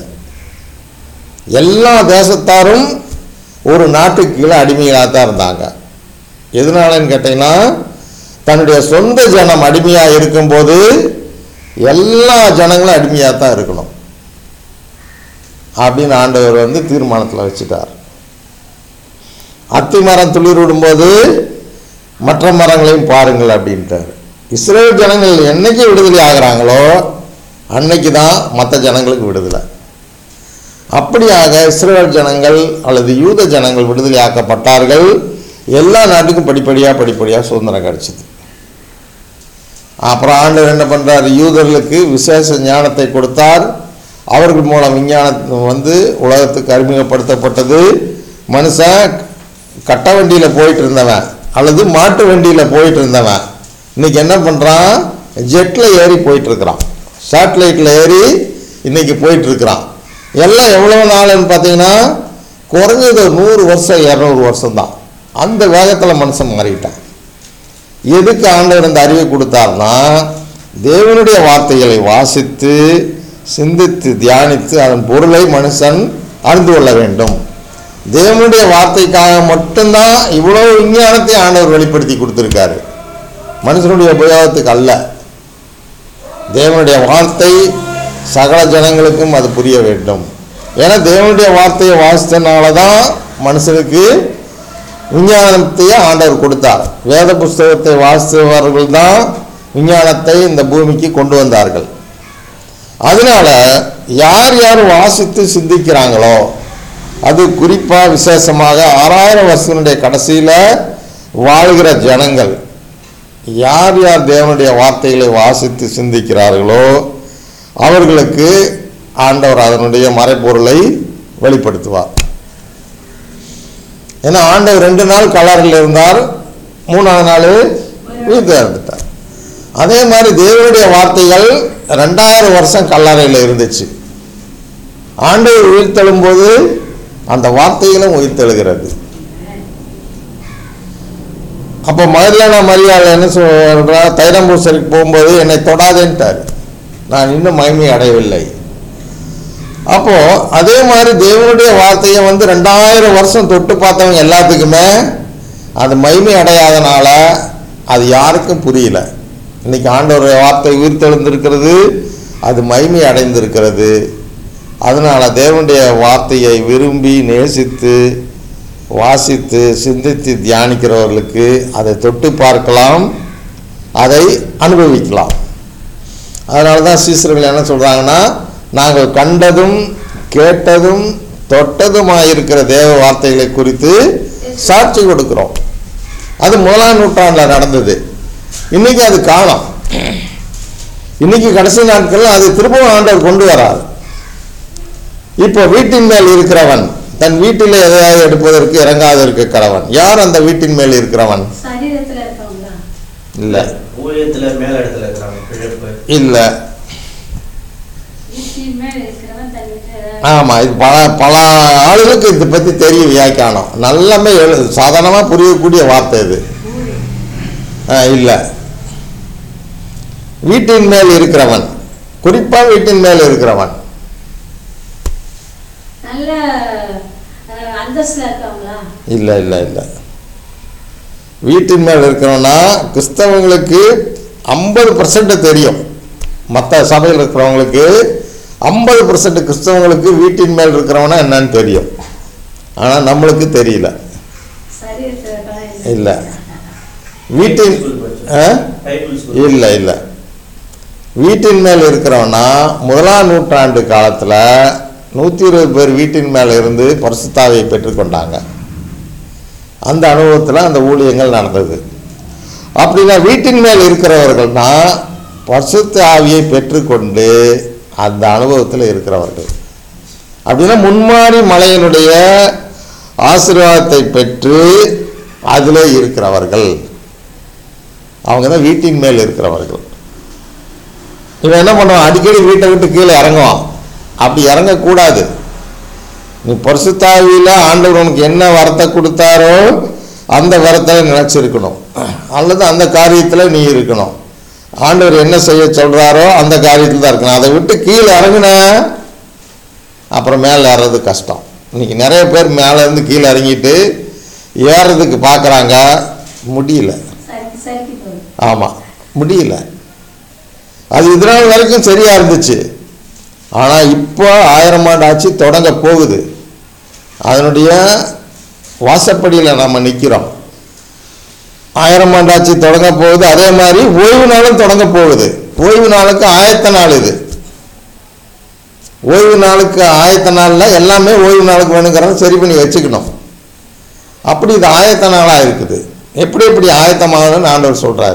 எல்லா தேசத்தாரும் ஒரு நாட்டுக்கு கீழே அடிமைகளாக தான் இருந்தாங்க எதனாலன்னு கேட்டிங்கன்னா தன்னுடைய சொந்த ஜனம் அடிமையாக இருக்கும்போது எல்லா ஜனங்களும் அடிமையாக தான் இருக்கணும் அப்படின்னு ஆண்டவர் வந்து தீர்மானத்தில் வச்சுட்டார் அத்தி மரம் துளிர் விடும்போது மற்ற மரங்களையும் பாருங்கள் அப்படின்ட்டார் இஸ்ரேல் ஜனங்கள் என்னைக்கு விடுதலை ஆகுறாங்களோ அன்னைக்கு தான் மற்ற ஜனங்களுக்கு விடுதலை அப்படியாக இஸ்ரேல் ஜனங்கள் அல்லது யூத ஜனங்கள் விடுதலை ஆக்கப்பட்டார்கள் எல்லா நாட்டுக்கும் படிப்படியாக படிப்படியாக சுதந்திரம் கிடைச்சிது அப்புறம் ஆண்டவர் என்ன பண்ணுறார் யூதர்களுக்கு விசேஷ ஞானத்தை கொடுத்தார் அவர்கள் மூலம் விஞ்ஞானம் வந்து உலகத்துக்கு அறிமுகப்படுத்தப்பட்டது மனுஷன் கட்ட வண்டியில் போயிட்டு இருந்தவன் அல்லது மாட்டு வண்டியில் போயிட்டு இருந்தவன் இன்னைக்கு என்ன பண்ணுறான் ஜெட்டில் ஏறி போயிட்டு இருக்கிறான் சேட்டலைட்டில் ஏறி இன்னைக்கு போயிட்டு இருக்கிறான் எல்லாம் எவ்வளோ நாள்னு பார்த்தீங்கன்னா குறைஞ்சது ஒரு நூறு வருஷம் இரநூறு வருஷம் தான் அந்த வேகத்தில் மனுஷன் மாறிட்டான் எதுக்கு ஆண்டவர் இந்த அறிவை கொடுத்தார்னா தேவனுடைய வார்த்தைகளை வாசித்து சிந்தித்து தியானித்து அதன் பொருளை மனுஷன் அறிந்து கொள்ள வேண்டும் தேவனுடைய வார்த்தைக்காக மட்டும்தான் இவ்வளோ விஞ்ஞானத்தை ஆண்டவர் வெளிப்படுத்தி கொடுத்துருக்காரு மனுஷனுடைய உபயோகத்துக்கு அல்ல தேவனுடைய வார்த்தை சகல ஜனங்களுக்கும் அது புரிய வேண்டும் ஏன்னா தேவனுடைய வார்த்தையை வாசித்தனால தான் மனுஷனுக்கு விஞ்ஞானத்தையே ஆண்டவர் கொடுத்தார் வேத புஸ்தகத்தை வாசித்தவர்கள் தான் விஞ்ஞானத்தை இந்த பூமிக்கு கொண்டு வந்தார்கள் அதனால யார் யார் வாசித்து சிந்திக்கிறாங்களோ அது குறிப்பாக விசேஷமாக ஆறாயிரம் வருஷத்தினுடைய கடைசியில் வாழ்கிற ஜனங்கள் யார் யார் தேவனுடைய வார்த்தைகளை வாசித்து சிந்திக்கிறார்களோ அவர்களுக்கு ஆண்டவர் அதனுடைய மறைப்பொருளை வெளிப்படுத்துவார் ஏன்னா ஆண்டவர் ரெண்டு நாள் கலரில் இருந்தார் மூணாவது நாள் வீட்டில் இருந்துட்டார் அதே மாதிரி தேவனுடைய வார்த்தைகள் ரெண்டாயிரம் வருஷம் கல்லறையில் இருந்துச்சு ஆண்டவர் உயிர்த்தெழும் போது அந்த வார்த்தைகளும் உயிர்த்தெழுகிறது அப்போ மதுரையான மரியாதை என்ன சொல்றா தைரம்பூசருக்கு போகும்போது என்னை தொடாதேன்ட்டார் நான் இன்னும் மகிமை அடையவில்லை அப்போ அதே மாதிரி தேவனுடைய வார்த்தையை வந்து ரெண்டாயிரம் வருஷம் தொட்டு பார்த்தவங்க எல்லாத்துக்குமே அது மகிமை அடையாதனால அது யாருக்கும் புரியல இன்னைக்கு ஆண்டவருடைய வார்த்தை உயிர்த்தெழுந்திருக்கிறது அது மகிமை அடைந்திருக்கிறது அதனால தேவனுடைய வார்த்தையை விரும்பி நேசித்து வாசித்து சிந்தித்து தியானிக்கிறவர்களுக்கு அதை தொட்டு பார்க்கலாம் அதை அனுபவிக்கலாம் அதனால தான் சீசர்கள் என்ன சொல்கிறாங்கன்னா நாங்கள் கண்டதும் கேட்டதும் தொட்டதுமாயிருக்கிற தேவ வார்த்தைகளை குறித்து சாட்சி கொடுக்கிறோம் அது முதலாம் நூற்றாண்டில் நடந்தது இன்னைக்கு அது காலம் இன்னைக்கு கடைசி நாட்களில் அது திரும்பவும் ஆண்டவர் கொண்டு வரார் இப்போ வீட்டின் மேல் இருக்கிறவன் தன் வீட்டில் எதையாவது எடுப்பதற்கு இறங்காது இருக்க கடவன் யார் அந்த வீட்டின் மேல் இருக்கிறவன் சரீரத்துல இருக்கவங்களா இல்லை ஊழியத்துல மேல இடத்துல இருக்கிறாங்க பிழைப்பு இல்லை வீட்டின் மேல் இருக்கிறவன் தன் வீட்டு ஆமாம் இது பல பல ஆளுகளுக்கு இதை பற்றி தெரியும் வியாக்கியானம் நல்லாமே எழு சாதாரணமாக புரியக்கூடிய வார்த்தை இது இல்லை வீட்டின் மேல் இருக்கிறவன் குறிப்பாக வீட்டின் மேல் இருக்கிறவன் நல்ல அஹ், அந்தஸ்துல இருக்கவங்களா இல்லை இல்லை இல்லை வீட்டின் மேல் இருக்கிறவனா கிறிஸ்தவங்களுக்கு ஐம்பது பர்சன்ட் தெரியும் மற்ற சபையில் இருக்கிறவங்களுக்கு ஐம்பது பர்சன்ட் கிறிஸ்தவங்களுக்கு வீட்டின் மேல் இருக்கிறவனா என்னன்னு தெரியும் ஆனால் நம்மளுக்கு தெரியல சரீரத்துல இருக்கவன் இல்லை வீட்டின் ஆ? பைபிள் ஸ்கூல் இல்லை இல்லை வீட்டின் மேல் இருக்கிறவனா முதலாம் நூற்றாண்டு காலத்தில் நூற்றி இருபது பேர் வீட்டின் மேலே இருந்து பரிசுத்தாவியை பெற்றுக்கொண்டாங்க அந்த அனுபவத்தில் அந்த ஊழியங்கள் நடந்தது அப்படின்னா வீட்டின் மேல் இருக்கிறவர்கள்னா பரிசுத்த ஆவியை பெற்றுக்கொண்டு அந்த அனுபவத்தில் இருக்கிறவர்கள் அப்படின்னா முன்மாறி மலையினுடைய ஆசீர்வாதத்தை பெற்று அதில் இருக்கிறவர்கள் அவங்க தான் வீட்டின் மேல் இருக்கிறவர்கள் இவன் என்ன பண்ணுவான் அடிக்கடி வீட்டை விட்டு கீழே இறங்குவான் அப்படி இறங்கக்கூடாது நீ பரிசுத்தாவியில் ஆண்டவர் உனக்கு என்ன வரத்தை கொடுத்தாரோ அந்த வரத்தை நினச்சிருக்கணும் அல்லது அந்த காரியத்தில் நீ இருக்கணும் ஆண்டவர் என்ன செய்ய சொல்கிறாரோ அந்த காரியத்தில் தான் இருக்கணும் அதை விட்டு கீழே இறங்குன அப்புறம் மேலே ஏறுறது கஷ்டம் இன்னைக்கு நிறைய பேர் மேலே இருந்து கீழே இறங்கிட்டு ஏறுறதுக்கு பார்க்குறாங்க முடியல சறுக்கி சறுக்கி போகுது ஆமாம் முடியல அது இது நாள் வரைக்கும் சரியாக இருந்துச்சு ஆனால் இப்போ ஆயிரம் ஆண்டு ஆட்சி தொடங்க போகுது அதனுடைய வாசப்படியில் நம்ம நிற்கிறோம் ஆயிரம் ஆண்டு ஆட்சி தொடங்க போகுது அதே மாதிரி ஓய்வு நாளும் தொடங்க போகுது ஓய்வு நாளுக்கு ஆயத்த நாள் இது ஓய்வு நாளுக்கு ஆயத்த நாளில் எல்லாமே ஓய்வு நாளுக்கு வேணுங்கிறத சரி பண்ணி வச்சுக்கணும் அப்படி இது ஆயத்த நாளாக இருக்குது எப்படி எப்படி ஆயத்தமாகணும்னு ஆண்டவர் சொல்கிறாரு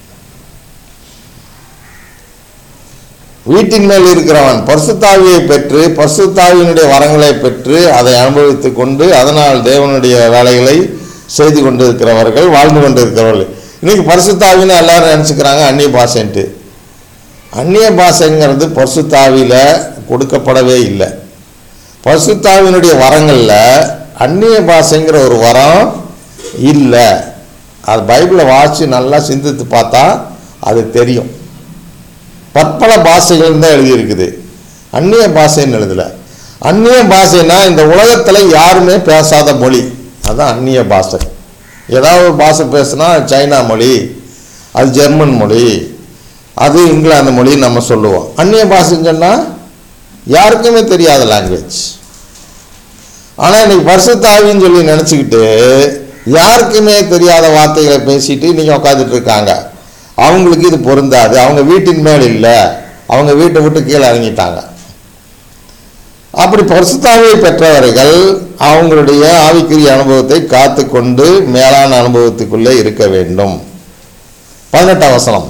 வீட்டின் மேல் இருக்கிறவன் பரிசுத்தாவியை பெற்று பரிசுத்தாவியினுடைய வரங்களை பெற்று அதை அனுபவித்து கொண்டு அதனால் தேவனுடைய வேலைகளை செய்து கொண்டு இருக்கிறவர்கள் வாழ்ந்து கொண்டு இருக்கிறவர்கள் இன்னைக்கு பரிசுத்தாவின்னு எல்லாரும் நினச்சிக்கிறாங்க அந்நிய பாஷைன்ட்டு அந்நிய பாஷைங்கிறது பரிசுத்தாவியில் கொடுக்கப்படவே இல்லை பரிசுத்தாவினுடைய வரங்களில் அந்நிய பாஷைங்கிற ஒரு வரம் இல்லை அது பைபிளை வாசி நல்லா சிந்தித்து பார்த்தா அது தெரியும் பற்பல பாஷைகள் தான் எழுதியிருக்குது அந்நிய பாஷைன்னு எழுதல அந்நிய பாஷைனா இந்த உலகத்தில் யாருமே பேசாத மொழி அதுதான் அந்நிய பாஷை ஏதாவது ஒரு பாஷை பேசுனா சைனா மொழி அது ஜெர்மன் மொழி அது இங்கிலாந்து மொழி நம்ம சொல்லுவோம் அந்நிய பாஷைன்னு சொன்னால் யாருக்குமே தெரியாத லாங்குவேஜ் ஆனால் இன்னைக்கு பரிசுத்தாவின்னு சொல்லி நினச்சிக்கிட்டு யாருக்குமே தெரியாத வார்த்தைகளை பேசிட்டு இன்னைக்கு உட்காந்துட்டு இருக்காங்க அவங்களுக்கு இது பொருந்தாது அவங்க வீட்டின் மேல் இல்லை அவங்க வீட்டை விட்டு கீழே இறங்கிட்டாங்க அப்படி பரிசுத்தாவியை பெற்றவர்கள் அவங்களுடைய ஆவிக்குரிய அனுபவத்தை காத்து கொண்டு மேலான அனுபவத்துக்குள்ளே இருக்க வேண்டும் பதினெட்டாம் வசனம்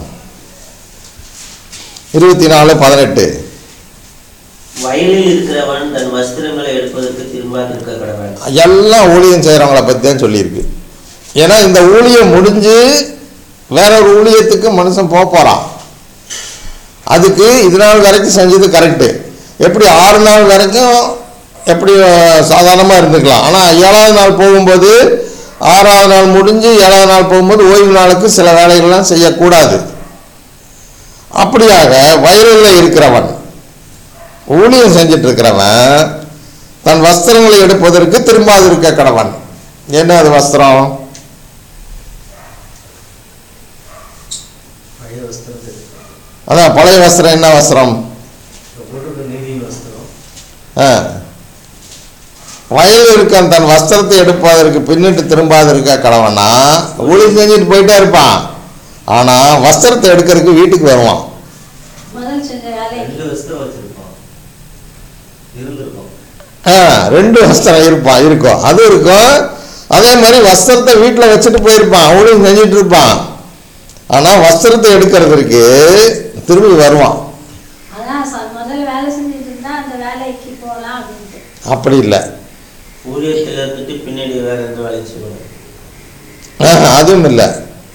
இருபத்தி நாலு பதினெட்டு வயலில் இருக்கிறவன் தன் வஸ்திரங்களை எடுப்பதற்கு திரும்பாதிருக்க கடவன் எல்லாம் ஊழியம் செய்கிறவங்கள பற்றி தான் சொல்லியிருக்கு ஏன்னா இந்த ஊழியம் முடிஞ்சு வேற ஒரு ஊழியத்துக்கு மனுஷன் போக போகிறான் அதுக்கு இது நாள் வரைக்கும் செஞ்சது கரெக்டு எப்படி ஆறு நாள் வரைக்கும் எப்படி சாதாரணமாக இருந்துக்கலாம் ஆனால் ஏழாவது நாள் போகும்போது ஆறாவது நாள் முடிஞ்சு ஏழாவது நாள் போகும்போது ஓய்வு நாளுக்கு சில வேலைகள்லாம் செய்யக்கூடாது அப்படியாக வயலில் இருக்கிறவன் ஊழியம் செஞ்சிட்டு இருக்கிறவன் தன் வஸ்திரங்களை எடுப்பதற்கு திரும்பாதிருக்க கடவன் என்ன அது வஸ்திரம் பழைய வஸ்திரத்தை அதான் பழைய வஸ்திரம் என்ன வஸ்திரம் போட்டிருக்க நீதியின் வஸ்திரம் ஆ. வயலில் இருக்க தன் வஸ்திரத்தை எடுப்பதற்கு பின்னிட்டு திரும்பாதிருக்க கடவனா ஊழியம் செஞ்சுட்டு போயிட்டே இருப்பான் ஆனால் வஸ்திரத்தை எடுக்கிறதுக்கு வீட்டுக்கு வருவான் முதல் செஞ்ச வேலைக்கு ரெண்டு வஸ்திரம் வச்சிருப்பான் இருந்திருக்கும் ஆ ரெண்டு வஸ்திரம் இருப்பான் இருக்கும் அது இருக்கும் அதே மாதிரி வஸ்திரத்தை வீட்டில் வச்சுட்டு போயிருப்பான் ஊழியம் செஞ்சுட்டு இருப்பான் ஆனால் வஸ்திரத்தை எடுக்கிறதுக்கு திரும்பி வருவான் அதான் ச- முதல் வேலை செஞ்சுட்டு இருந்தா அந்த வேலைக்கு போகலாம் அப்படின்ட்டு அப்படி இல்லை ஊழியத்தில் இருந்துட்டு பின்னாடி வேற எந்த வேலையும் செய்வாங்க ஆஹா, அதுவும் இல்லை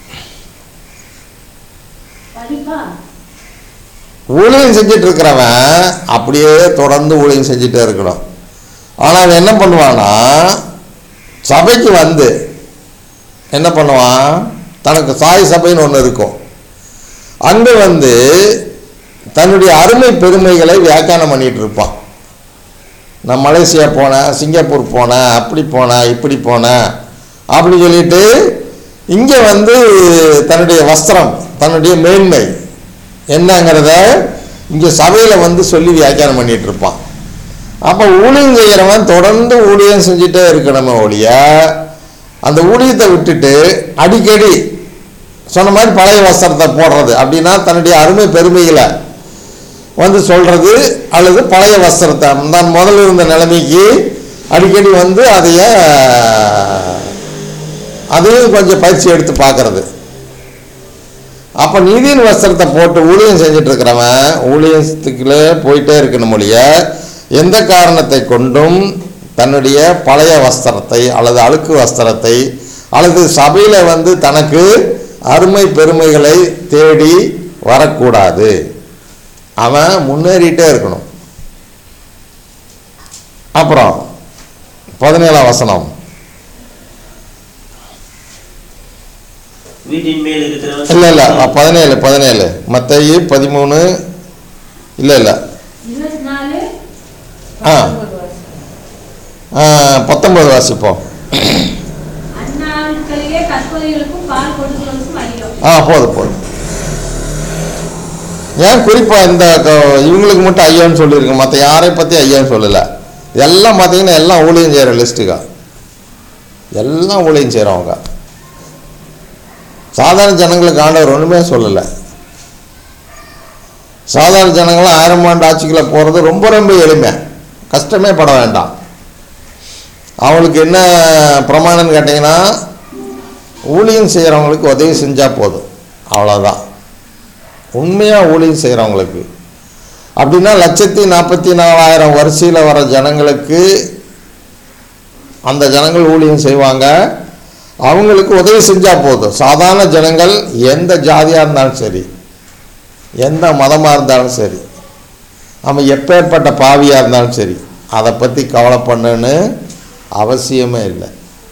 படிப்பா ஊழியம் செஞ்சுட்டு இருக்கிறவன் அப்படியே தொடர்ந்து ஊழியம் செஞ்சுட்டே இருக்கணும் ஆனால் அவன் என்ன பண்ணுவான்னா சபைக்கு வந்து என்ன பண்ணுவான் தனக்கு சாய் சபைன்னு ஒன்று இருக்கும் அங்கே வந்து தன்னுடைய அருமை பெருமைகளை வியாக்கியானம் பண்ணிட்டு இருப்பான் நான் மலேசியா போனேன் சிங்கப்பூர் போனேன் அப்படி போனேன் இப்படி போனேன் அப்படி சொல்லிட்டு இங்கே வந்து தன்னுடைய வஸ்திரம் தன்னுடைய மேன்மை என்னங்கிறத இங்கே சபையில் வந்து சொல்லி வியாக்கியானம் பண்ணிட்டு இருப்பான் அப்போ ஊழியம் செய்கிறவன் தொடர்ந்து ஊழியம் செஞ்சுட்டே இருக்கணுமே ஒழிய அந்த ஊழியத்தை விட்டுட்டு அடிக்கடி சொன்ன மாதிரி பழைய வஸ்திரத்தை போடுறது அப்படின்னா தன்னுடைய அருமை பெருமைகளை வந்து சொல்கிறது அல்லது பழைய வஸ்திரத்தை தான் முதல்ல இருந்த நிலைமைக்கு அடிக்கடி வந்து அதைய அதையும் கொஞ்சம் பயிற்சி எடுத்து பார்க்கறது அப்போ நீதியின் வஸ்திரத்தை போட்டு ஊழியம் செஞ்சுட்டு இருக்கிறவன் ஊழியத்துக்குள்ளே போயிட்டே இருக்கணும் மொழிய எந்த காரணத்தை கொண்டும் தன்னுடைய பழைய வஸ்திரத்தை அல்லது அழுக்கு வஸ்திரத்தை அல்லது சபையில் வந்து தனக்கு அருமை பெருமைகளை தேடி வரக்கூடாது அவன் முன்னேறிட்டே இருக்கணும் அப்புறம் பதினேழாம் வசனம் வீட்டின் மேல் இருக்கிறவன் இல்லை இல்லை பதினேழு பதினேழு மத்தேயு பதிமூணு இல்லை இல்லை இருபத்தி நாலு ஆ. பத்தொன்பது வருஷம். ஆ, பத்தொன்பது வாசிப்போம் அந்நாட்களிலே கற்பனைகளுக்கும் பால் கொடுக்கிறவனுக்கும் அதிகம் ஆ போதும் போதும் ஏன் குறிப்பாக இந்த க- இவங்களுக்கு மட்டும் ஐயான்னு சொல்லியிருக்கு மற்ற யாரை பற்றி ஐயான்னு சொல்லலை எல்லாம் பார்த்தீங்கன்னா எல்லாம் ஊழியம் செய்கிற லிஸ்ட்டுக்கா எல்லாம் ஊழியம் செய்கிறவங்க சாதாரண ஜனங்களுக்கு ஆண்டவர் ஒன்றுமே சொல்லலை சாதாரண ஜனங்களாம் ஆயிரம் ஆண்டு ஆட்சிக்குள்ளே போகிறது ரொம்ப ரொம்ப எளிமை கஷ்டமே பட வேண்டாம் அவங்களுக்கு என்ன பிரமாணம்னு கேட்டிங்கன்னா ஊழியம் செய்கிறவங்களுக்கு உதவி செஞ்சால் போதும் அவ்வளோதான் உண்மையாக ஊழியம் செய்கிறவங்களுக்கு அப்படின்னா லட்சத்தி நாற்பத்தி நாலாயிரம் வரிசையில் வர ஜனங்களுக்கு அந்த ஜனங்கள் ஊழியம் செய்வாங்க அவங்களுக்கு உதவி செஞ்சால் போதும் சாதாரண ஜனங்கள் எந்த ஜாதியாக இருந்தாலும் சரி எந்த மதமாக இருந்தாலும் சரி அவன் எப்பேற்பட்ட பாவியாக இருந்தாலும் சரி அதை பற்றி கவலை பண்ணுன்னு அவசியமே இல்லை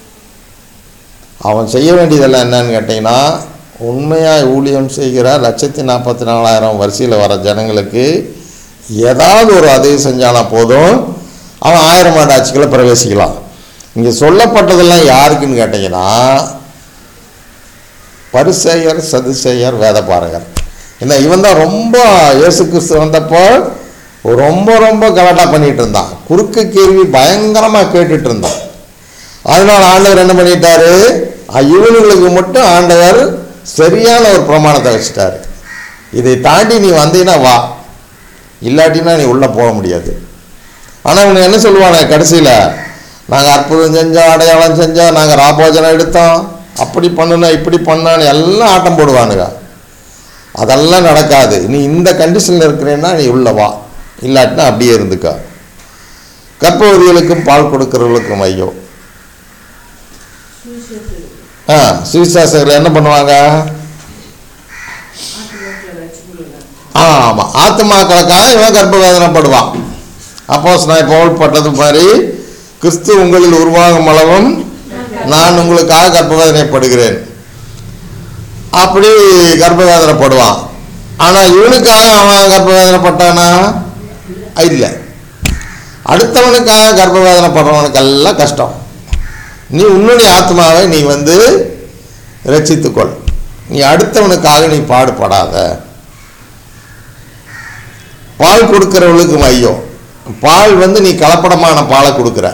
அவன் செய்ய வேண்டியதெல்லாம் என்னன்னு கேட்டிங்கன்னா உண்மையாக ஊழியம் செய்கிற லட்சத்தி நாற்பத்தி நாலாயிரம் வரிசையில் வர ஜனங்களுக்கு ஏதாவது ஒரு உதவி செஞ்சானா போதும் அவன் ஆயிரம் ஆண்டு ஆட்சிக்குள்ள பிரவேசிக்கலாம் இங்கே சொல்லப்பட்டதெல்லாம் யாருக்குன்னு கேட்டிங்கன்னா பரிசேயர் சதுசேயர் வேதபாரகர் என்ன இவன் தான் ரொம்ப இயேசு கிறிஸ்து வந்தப்போ ரொம்ப ரொம்ப கலாட்டா பண்ணிட்டு இருந்தான் குறுக்கு கேள்வி பயங்கரமாக கேட்டுட்டு இருந்தான் அதனால் ஆண்டவர் என்ன பண்ணிட்டாரு அஹ் இவனுங்களுக்கு மட்டும் ஆண்டவர் சரியான ஒரு பிரமாணத்தை வச்சுட்டாரு இதை தாண்டி நீ வந்தீங்கன்னா வா இல்லாட்டினா நீ உள்ளே போக முடியாது ஆனால் இவங்க என்ன சொல்லுவாங்க கடைசியில் நாங்கள் அற்புதம் செஞ்சோம் அடையாளம் செஞ்சோம் நாங்கள் ராபோஜனம் எடுத்தோம் அப்படி பண்ணுனோம் இப்படி பண்ணோன்னு எல்லாம் ஆட்டம் போடுவானுங்க அதெல்லாம் நடக்காது நீ இந்த கண்டிஷனில் இருக்கிறேன்னா நீ உள்ள வா இல்லாட்டினா அப்படியே இருந்துக்கோ கர்ப்பவதிகளுக்கும் பால் கொடுக்கிறவர்களுக்கும் ஐயோ சுவிசேஷம் ஆ சுவிசாசகர்கள் என்ன பண்ணுவாங்க ஆட்டுக்குட்டியை ரட்சிக்கொள்ளுங்க. ஆமாம் ஆத்மாக்களுக்காக இவன் கர்ப்ப வேதனைப்படுவான் அப்போஸ் நான் பவுல் பட்டது மாதிரி கிறிஸ்து உங்களில் உருவாகும் அளவும் நான் உங்களுக்காக கர்ப்ப வேதனைப்படுகிறேன் அப்படி கர்ப்ப வேதனைப்படுவான் ஆனால் இவனுக்காக அவன் கர்ப்ப வேதனைப்பட்டானா இல்லை அடுத்தவனுக்காக கர்ப்ப வேதனைப்படுறவனுக்கெல்லாம் கஷ்டம் நீ உன்னுடைய ஆத்மாவை நீ வந்து ரட்சித்துக்கொள் நீ அடுத்தவனுக்காக நீ பாடுபடாத பால் கொடுக்கிறவளுக்கு ஐயோ பால் வந்து நீ கலப்படமான பாலை கொடுக்குற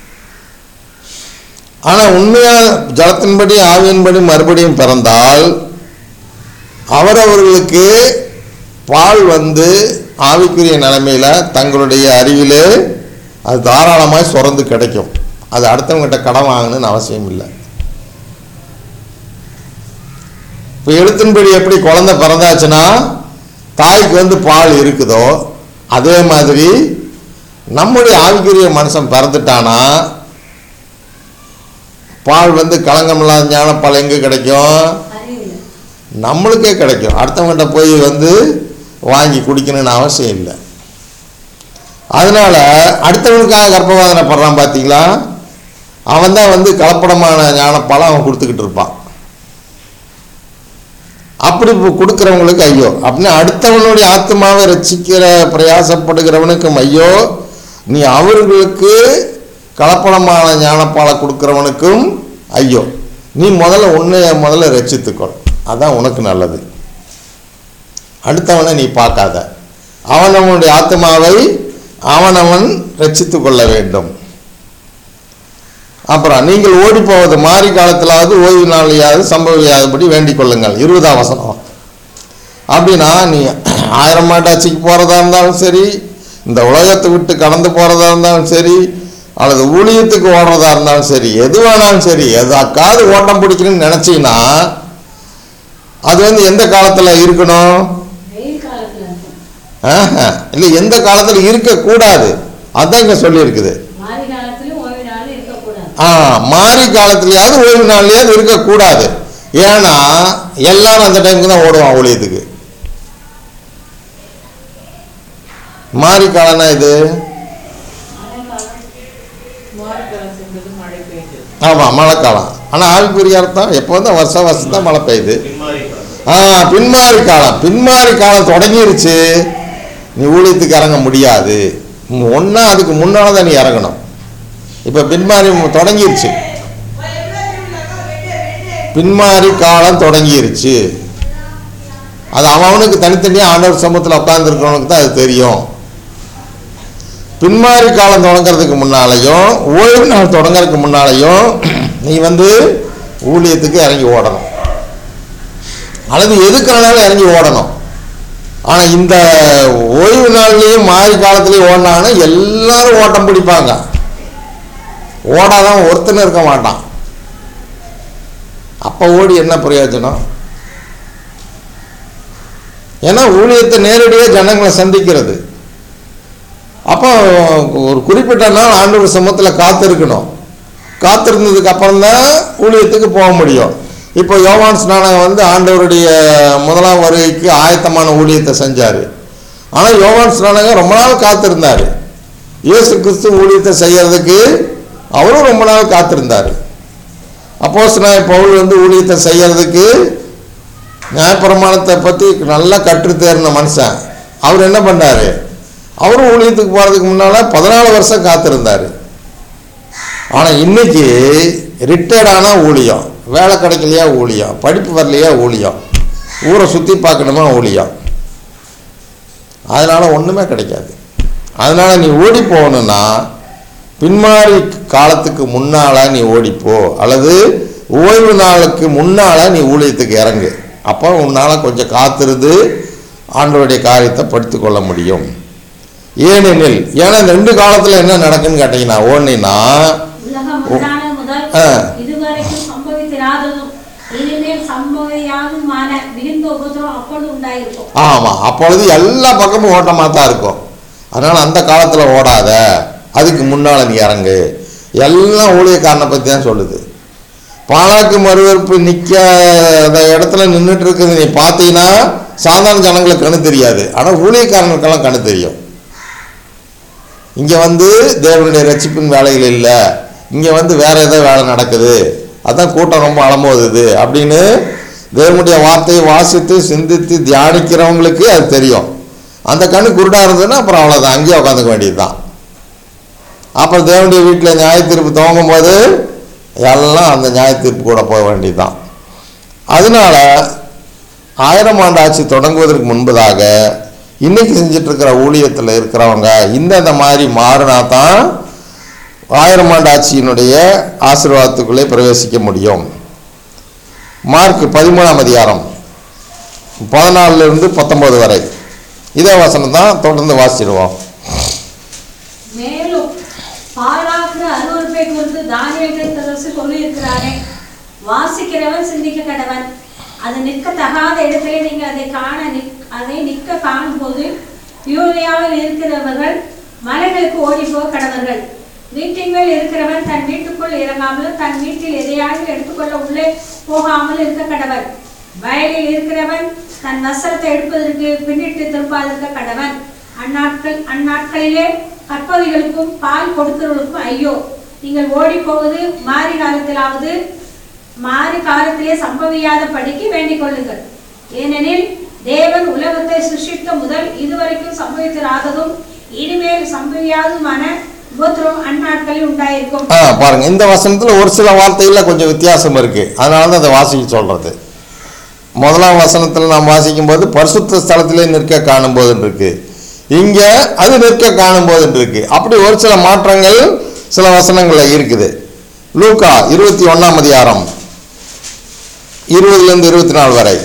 ஆனால் உண்மையாக ஜலத்தின்படி ஆவியின்படி மறுபடியும் பிறந்தால் அவரவர்களுக்கு பால் வந்து ஆவிக்குரிய நிலைமையில் தங்களுடைய அறிவிலே அது தாராளமாய் சுரந்து கிடைக்கும் அது அடுத்தவங்ககிட்ட கடன் வாங்கணும்னு அவசியம் இல்லை இப்போ எழுத்தின்படி எப்படி குழந்தை பிறந்தாச்சுன்னா தாய்க்கு வந்து பால் இருக்குதோ அதே மாதிரி நம்முடைய ஆவிக்குரிய மனுஷன் பிறந்துட்டானா பால் வந்து களங்கமில்லாத ஞானப்பால் எங்கே கிடைக்கும் அறிவில்லை நம்மளுக்கே கிடைக்கும் அடுத்தவங்ககிட்ட போய் வந்து வாங்கி குடிக்கணும்னு அவசியம் இல்லை அதனால அடுத்தவனுக்காக கர்ப்பவாதனை படுறான் பார்த்தீங்களா அவன் தான் வந்து கலப்படமான ஞானப்பாலை அவன் கொடுத்துக்கிட்டு இருப்பான் அப்படி இப்போ கொடுக்குறவங்களுக்கு ஐயோ அப்படின்னு அடுத்தவனுடைய ஆத்மாவை ரட்சிக்கிற பிரயாசப்படுகிறவனுக்கும் ஐயோ நீ அவர்களுக்கு கலப்படமான ஞானப்பாலை கொடுக்குறவனுக்கும் ஐயோ நீ முதல்ல உன்னைய முதல்ல ரட்சித்துக்கொள் அதான் உனக்கு நல்லது அடுத்தவனை நீ பார்க்காத அவனவனுடைய ஆத்மாவை அவனவன் ரட்சித்து கொள்ள வேண்டும் அப்புறம் நீங்கள் ஓடி போவது மாறி காலத்திலாவது ஓய்வு நாளையாவது சம்பவியாதபடி வேண்டிக் கொள்ளுங்கள் இருபதாம் வசனம் அப்படின்னா நீ ஆயிரம் மாட்டாட்சிக்கு போகிறதா இருந்தாலும் சரி இந்த உலகத்தை விட்டு கடந்து போகிறதா இருந்தாலும் சரி அல்லது ஊழியத்துக்கு ஓடுறதா இருந்தாலும் சரி எது வேணாலும் சரி எதாக்காவது ஓட்டம் பிடிக்கணும்னு நினச்சிங்கன்னா அது வந்து எந்த காலத்தில் இருக்கணும் வெயில் காலத்துல இருக்கும் ஆஹா. இல்லை எந்த காலத்தில் இருக்கக்கூடாது அதான் இங்கே சொல்லியிருக்குது மாறி காலத்திலும் ஓய்வு நாளும் இருக்கக்கூடாது ஆ மாறி காலத்துலயாவது ஓய்வு நாள்லயாவது இருக்கக்கூடாது ஏன்னா எல்லாரும் அந்த டைமுக்கு தான் ஓடுவான் ஊழியத்துக்கு மாறி காலம்னா இது மழை காலம் மாரிக்காலம் சென்றது மழை பெய்தது ஆமாம் மழைக்காலம் ஆனால் ஆவிக்குரிய அர்த்தம் எப்போ வந்து வருஷம் வருஷம் தான் மழை பெய்யுது பின்மாறி ஆ பின்மாறி காலம் பின்மாறி காலம் தொடங்கிருச்சு நீ ஊழியத்துக்கு இறங்க முடியாது ஒன்றா அதுக்கு முன்னால் தான் நீ இறங்கணும் இப்போ பின்மாறி தொடங்கிருச்சு பின்மாறி காலம் தொடங்கிருச்சு அது அவனுக்கு தனித்தனியாக ஆண்டவர் சமூகத்தில் உட்காந்துருக்கிறவனுக்கு தான் அது தெரியும் பின்மாறி காலம் தொடங்கிறதுக்கு முன்னாலையும் ஓய்வு நாள் தொடங்கிறதுக்கு முன்னாலையும் நீ வந்து ஊழியத்துக்கு இறங்கி ஓடணும் அல்லது எதுக்கானாலும் இறங்கி ஓடணும் ஆனால் இந்த ஓய்வு நாள்லேயும் மாறி காலத்துலேயும் ஓடினாங்கன்னா எல்லாரும் ஓட்டம் பிடிப்பாங்க ஓடாதான் ஒருத்தனும் இருக்க மாட்டான் அப்போ ஓடி என்ன பிரயோஜனம் ஏன்னா ஊழியத்தை நேரடியாக ஜனங்களை சந்திக்கிறது அப்போ ஒரு குறிப்பிட்ட நாள் ஆண்டவர் சமூகத்தில் காத்திருக்கணும் காத்திருந்ததுக்கு அப்புறம் தான் ஊழியத்துக்கு போக முடியும் இப்போ யோவான் ஸ்நானகம் வந்து ஆண்டவருடைய முதலாம் வருகைக்கு ஆயத்தமான ஊழியத்தை செஞ்சார் ஆனால் யோவான் ஸ்நானகம் ரொம்ப நாள் காத்திருந்தார் இயேசு கிறிஸ்து ஊழியத்தை செய்யறதுக்கு அவரும் ரொம்ப நாள் காத்திருந்தார் அப்போஸ் நான் பவுல் வந்து ஊழியத்தை செய்யறதுக்கு நியாயப்பிரமாணத்தை பற்றி நல்லா கற்று தேர்ன மனுஷன் அவர் என்ன பண்ணார் அவரும் ஊழியத்துக்கு போகிறதுக்கு முன்னால் பதினாலு வருஷம் காத்திருந்தார் ஆனால் இன்னைக்கு ரிட்டையர்டான ஊழியம் வேலை கிடைக்கலையா ஊழியம் படிப்பு வரலையா ஊழியம் ஊரை சுற்றி பார்க்கணுமா ஊழியம் அதனால் ஒன்றுமே கிடைக்காது அதனால் நீ ஓடி போகணுன்னா பின்மாறி காலத்துக்கு முன்னால் நீ ஓடிப்போ அல்லது ஓய்வு நாளுக்கு முன்னால் நீ ஊழியத்துக்கு இறங்கு அப்போ உன்னால் கொஞ்சம் காத்திருந்து ஆண்டவருடைய காரியத்தை படித்து கொள்ள முடியும் ஏனெனில் ஏன்னா இந்த ரெண்டு காலத்தில் என்ன நடக்குன்னு கேட்டிங்கன்னா ஒன்றுனா உலகம் உண்டான முதல் ஆ. இதுவரைக்கும் சம்பவித்திராததும் இனிமேல் சம்பவியாதுமான மிகுந்த உபதிரம் அப்பொழுது உண்டாயிருக்கும் ஆமாம் அப்பொழுது எல்லா பக்கமும் ஓட்டமாக தான் இருக்கும் அதனால் அந்த காலத்தில் ஓடாத அதுக்கு முன்னால் நீ இறங்கு எல்லாம் ஊழியக்காரனை பற்றி தான் சொல்லுது பாலாக்கு மறுவறுப்பு நிற்காத இடத்துல நின்றுட்டு இருக்குது நீ பார்த்தீங்கன்னா சாதாரண ஜனங்களுக்கு கண்ணு தெரியாது ஆனால் ஊழியக்காரங்களுக்கெல்லாம் கண்ணு தெரியும் இங்கே வந்து தேவனுடைய ரட்சிப்பின் வேலைகள் இல்லை இங்கே வந்து வேற ஏதோ வேலை நடக்குது அதான் கூட்டம் ரொம்ப அலமோதுது அப்படின்னு தேவனுடைய வார்த்தையை வாசித்து சிந்தித்து தியானிக்கிறவங்களுக்கு அது தெரியும் அந்த கண்ணு குருடாக இருந்ததுன்னா அப்புறம் அவ்வளோதான் அங்கேயே உட்காந்துக்க வேண்டியது தான் அப்புறம் தேவனுடைய வீட்டில் நியாய தீர்ப்பு துவங்கும் போது எல்லாம் அந்த நியாய தீர்ப்பு கூட போக வேண்டியது தான் அதனால ஆயிரம் ஆண்டு ஆட்சி தொடங்குவதற்கு முன்பதாக இன்னைக்கு செஞ்சுட்டு இருக்கிற ஊழியத்தில் இருக்கிறவங்க இந்தந்த மாதிரி மாறினா தான் ஆயிரம் ஆண்டு ஆட்சியினுடைய ஆசீர்வாதத்துக்குள்ளே பிரவேசிக்க முடியும் மார்க் பதிமூணாம் அதிகாரம் பதினாலுல இருந்து பத்தொன்பது வரை இதே வசனம் தான் தொடர்ந்து வாசிடுவோம் மேலும் பாழாக்குற அருவருப்பை குறித்து தானியல் தரசு சொல்லியிருக்கிறானே வாசிக்கிறவன் சிந்திக்க கடவன் அது நிற்க தகாத இடத்திலே நீங்கள் அதை காண நிக் அதை நிற்க காணும்போது யூரியாவில் இருக்கிறவர்கள் மலைகளுக்கு ஓடிப்போக கடவர்கள் வீட்டின் மேல் இருக்கிறவன் தன் வீட்டுக்குள் இறங்காமலும் தன் வீட்டில் எதையாவது எடுத்துக்கொள்ள உள்ளே போகாமல் இருக்க கடவன் வயலில் இருக்கிறவன் தன் வஸ்திரத்தை எடுப்பதற்கு பின்னிட்டு திரும்பாதிருக்க கடவன் அந்நாட்கள் அந்நாட்களிலே கற்பதிகளுக்கும் பால் கொடுக்கிறவர்களுக்கும் ஐயோ நீங்கள் ஓடி போவது மாறி காலத்திலாவது மாறி காலத்திலே சம்பவியாத படிக்கு வேண்டிக் கொள்ளுங்கள் ஏனெனில் தேவன் உலகத்தை சிருஷ்டித்த முதல் இதுவரைக்கும் சம்பவித்திராததும் இனிமேல் சம்பவியாதுமான உபத்திரம் அந்நாட்களில் உண்டாயிருக்கும் ஆ பாருங்க இந்த வசனத்தில் ஒரு சில வார்த்தைகளில் கொஞ்சம் வித்தியாசம் இருக்கு அதனால தான் அதை வாசிக்க சொல்றது முதலாம் வசனத்தில் நாம் வாசிக்கும் போது பரிசுத்த ஸ்தலத்திலே நிற்க காணும்போதுன்னு இருக்கு இங்க அது நிற்க காணும்போதுன்னு இருக்கு அப்படி ஒரு சில மாற்றங்கள் சில வசனங்கள்ல இருக்குது லூக்கா இருபத்தி ஒண்ணாம் அதிகாரம் இருபதுல இருந்து இருபத்தி நாலு வரை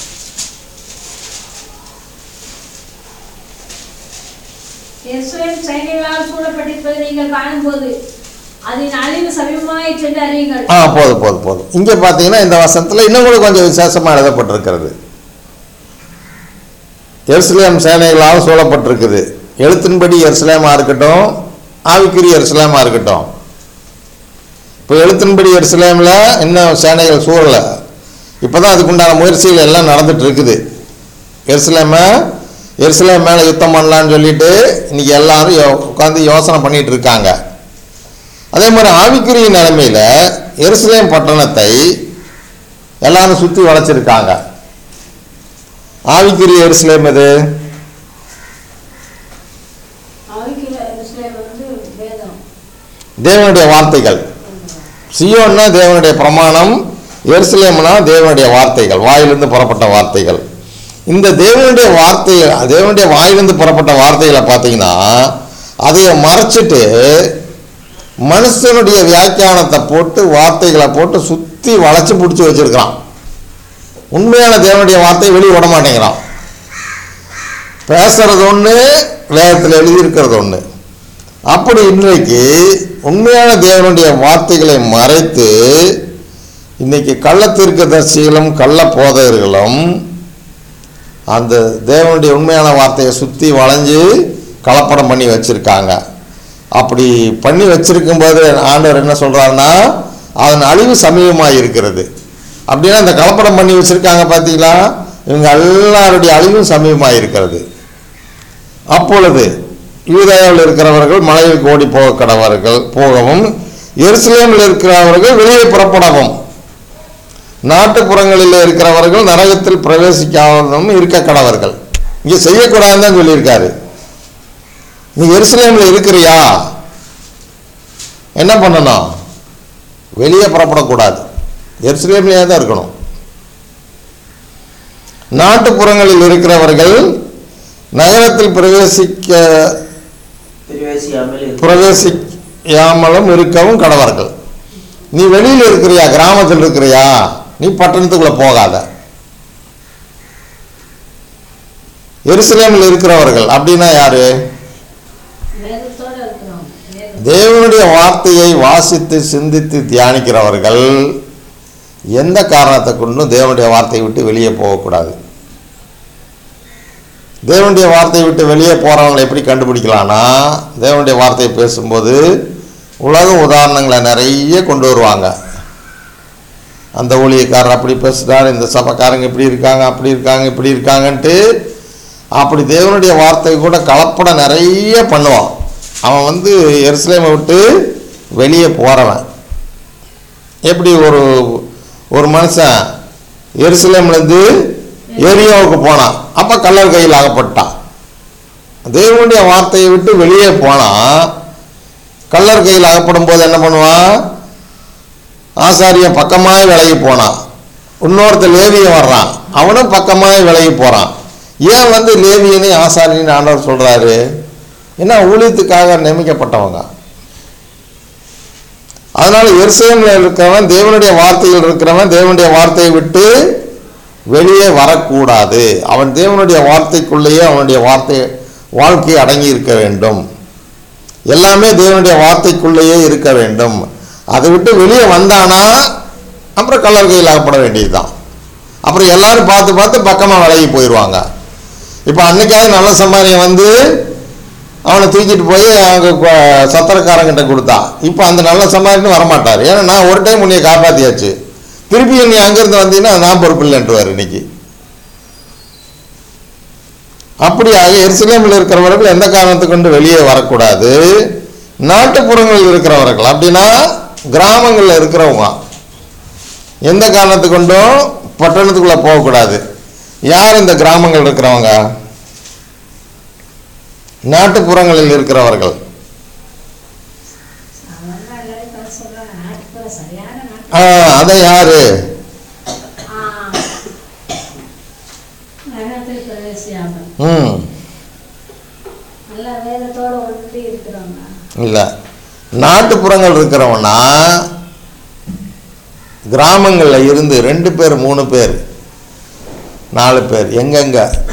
எருசலேம் சைனிகளால் சூழப்பட்டிருப்பதை நீங்கள் காணும்போது அதன் அழிவு சமீபமாய் சென்று அறியுங்கள் ஆ போதும் போதும் போதும் இங்கே பார்த்தீங்கன்னா இந்த வசனத்தில் இன்னும் கூட கொஞ்சம் விசேஷமாக எழுதப்பட்டிருக்கிறது எருசலேம் சேனைகளால் சூழப்பட்டிருக்குது எழுத்தின்படி எருசலேமாக இருக்கட்டும் ஆவிக்குரிய எருசலேமாக இருக்கட்டும் இப்போ எழுத்தின்படி எருசலேமில் இன்னும் சேனைகள் சூழலை இப்போ தான் அதுக்குண்டான முயற்சிகள் எல்லாம் நடந்துட்டு இருக்குது எருசலேமை எருசலேம் மேலே யுத்தம் பண்ணலான்னு சொல்லிட்டு இன்னைக்கு எல்லாரும் யோ உட்காந்து யோசனை பண்ணிட்டு இருக்காங்க அதே மாதிரி ஆவிக்குரிய நிலைமையில் எருசலேம் பட்டணத்தை எல்லாரும் சுற்றி வளைச்சிருக்காங்க ஆவிக்குரிய எருசலேம் எது ஆவிக்குரிய எருசலேம் வந்து வேதம் தேவனுடைய வார்த்தைகள் சியோன்னா தேவனுடைய பிரமாணம் எருசலேம்னா தேவனுடைய வார்த்தைகள் வாயிலிருந்து புறப்பட்ட வார்த்தைகள் இந்த தேவனுடைய வார்த்தை தேவனுடைய வாயிலிருந்து புறப்பட்ட வார்த்தைகளை பார்த்தீங்கன்னா அதை மறைச்சிட்டு மனுஷனுடைய வியாக்கியானத்தை போட்டு வார்த்தைகளை போட்டு சுற்றி வளைச்சு பிடிச்சி வச்சிருக்கிறான் உண்மையான தேவனுடைய வார்த்தையை வெளியே விட மாட்டேங்கிறான் பேசுறது ஒன்று வேதத்தில் எழுதியிருக்கிறது ஒன்று அப்படி இன்றைக்கு உண்மையான தேவனுடைய வார்த்தைகளை மறைத்து இன்னைக்கு கள்ளத்தீர்க்கதரிசிகளும் கள்ள போதையர்களும் அந்த தேவனுடைய உண்மையான வார்த்தையை சுற்றி வளைஞ்சு கலப்படம் பண்ணி வச்சுருக்காங்க அப்படி பண்ணி வச்சிருக்கும்போது ஆண்டவர் என்ன சொல்கிறாருன்னா அதன் அழிவு சமீபமாக இருக்கிறது அப்படின்னா இந்த கலப்படம் பண்ணி வச்சுருக்காங்க பார்த்தீங்களா இவங்க எல்லாருடைய அழிவும் சமீபமாக இருக்கிறது அப்பொழுது யூதேயாவில் இருக்கிறவர்கள் மலையில் ஓடி போக கடவர்கள் போகவும் எருசலேமில் இருக்கிறவர்கள் வெளியே புறப்படவும் நாட்டுப்புறங்களில் இருக்கிறவர்கள் நரகத்தில் பிரவேசிக்காமலும் இருக்க கடவர்கள் இங்கே செய்யக்கூடாதுன்னு தான் சொல்லியிருக்காரு நீ எருசலேமில் இருக்கிறியா என்ன பண்ணணும் வெளியே புறப்படக்கூடாது எருசலேம்லேயே தான் இருக்கணும் நாட்டுப்புறங்களில் இருக்கிறவர்கள் நகரத்தில் பிரவேசிக்க பிரவேசியாமல் இரு. பிரவேசியாமலும் இருக்கவும் கடவர்கள் நீ வெளியில் இருக்கிறியா கிராமத்தில் இருக்கிறியா நீ பட்டணத்துக்குள்ள போகாத எருசலேமில் இருக்கிறவர்கள் அப்படின்னா யாரு தேவனுடைய வார்த்தையை வாசித்து சிந்தித்து தியானிக்கிறவர்கள் எந்த காரணத்தை கொண்டும் தேவனுடைய வார்த்தையை விட்டு வெளியே போகக்கூடாது தேவனுடைய வார்த்தையை விட்டு வெளியே போகிறவங்களை எப்படி கண்டுபிடிக்கலாம்னா தேவனுடைய வார்த்தையை பேசும்போது உலக உதாரணங்களை நிறைய கொண்டு வருவாங்க அந்த ஊழியக்காரர் அப்படி பேசுகிறார் இந்த சபைக்காரங்க இப்படி இருக்காங்க அப்படி இருக்காங்க இப்படி இருக்காங்கன்ட்டு அப்படி தேவனுடைய வார்த்தை கூட கலப்பட நிறைய பண்ணுவான் அவன் வந்து எருசலேமை விட்டு வெளியே போகிறவன் எப்படி ஒரு ஒரு மனுஷன் எருசலேம்லேருந்து எரியோவுக்கு போனான் அப்போ கல்லர் கையில் அகப்பட்டான் தேவனுடைய வார்த்தையை விட்டு வெளியே போனான் கல்லர் கையில் அகப்படும் போது என்ன பண்ணுவான் ஆசாரியன் பக்கமாய் விலகி போனான் இன்னொருத்தர் லேவியன் வர்றான் அவனும் பக்கமாய் விலகி போகிறான் ஏன் வந்து லேவியனை ஆசாரியன் ஆண்டவர் சொல்கிறாரு ஏன்னா ஊழியத்துக்காக நியமிக்கப்பட்டவங்க அதனால எருசலேமில் இருக்கிறவன் தேவனுடைய வார்த்தையில் இருக்கிறவன் தேவனுடைய வார்த்தையை விட்டு வெளியே வரக்கூடாது அவன் தேவனுடைய வார்த்தைக்குள்ளேயே அவனுடைய வார்த்தை வாழ்க்கை அடங்கி இருக்க வேண்டும் எல்லாமே தேவனுடைய வார்த்தைக்குள்ளேயே இருக்க வேண்டும் அதை விட்டு வெளியே வந்தானா அப்புறம் கல்லர் கையில் அகப்பட வேண்டியதுதான் அப்புறம் எல்லாரும் பார்த்து பார்த்து பக்கமாக விலகி போயிடுவாங்க இப்போ அன்னைக்காவது நல்ல சம்பாரியம் வந்து அவனை தூக்கிட்டு போய் அங்கே சத்திரக்காரங்கிட்ட கொடுத்தான் இப்போ அந்த நல்ல சம்பாரியம் வரமாட்டார் ஏன்னா நான் ஒரு டைம் உன்னைய காப்பாற்றியாச்சு திருப்பி நீ அங்கேருந்து வந்தீங்கன்னா நான் பொறுப்பு இல்லைன்ட்டுவார் இன்னைக்கு அப்படியாக எருசலேமில் இருக்கிறவர்கள் எந்த காரணத்தை கொண்டு வெளியே வரக்கூடாது நாட்டுப்புறங்களில் இருக்கிறவர்கள் அப்படின்னா கிராமங்களில் இருக்கிறவங்க எந்த காரணத்தை கொண்டும் பட்டணத்துக்குள்ளே போகக்கூடாது யார் இந்த கிராமங்கள் இருக்கிறவங்க நாட்டுப்புறங்களில் இருக்கிறவர்கள் அவன்தான் எல்லாரும் கதை சொல்றாங்க. நாட்டுப்புற சரியான நாட்டு- ஆ, அதை யாரு ஆ. நகரத்தில் பிரவேசியாமல் ம் நல்ல வேதத்தோட ஒன்றி இருக்கிறவங்க இல்லை நாட்டுப்புறங்கள் இருக்கிறவனா கிராமங்களில் இருந்து ரெண்டு பேர் மூணு பேர் நாலு பேர் எங்கெங்க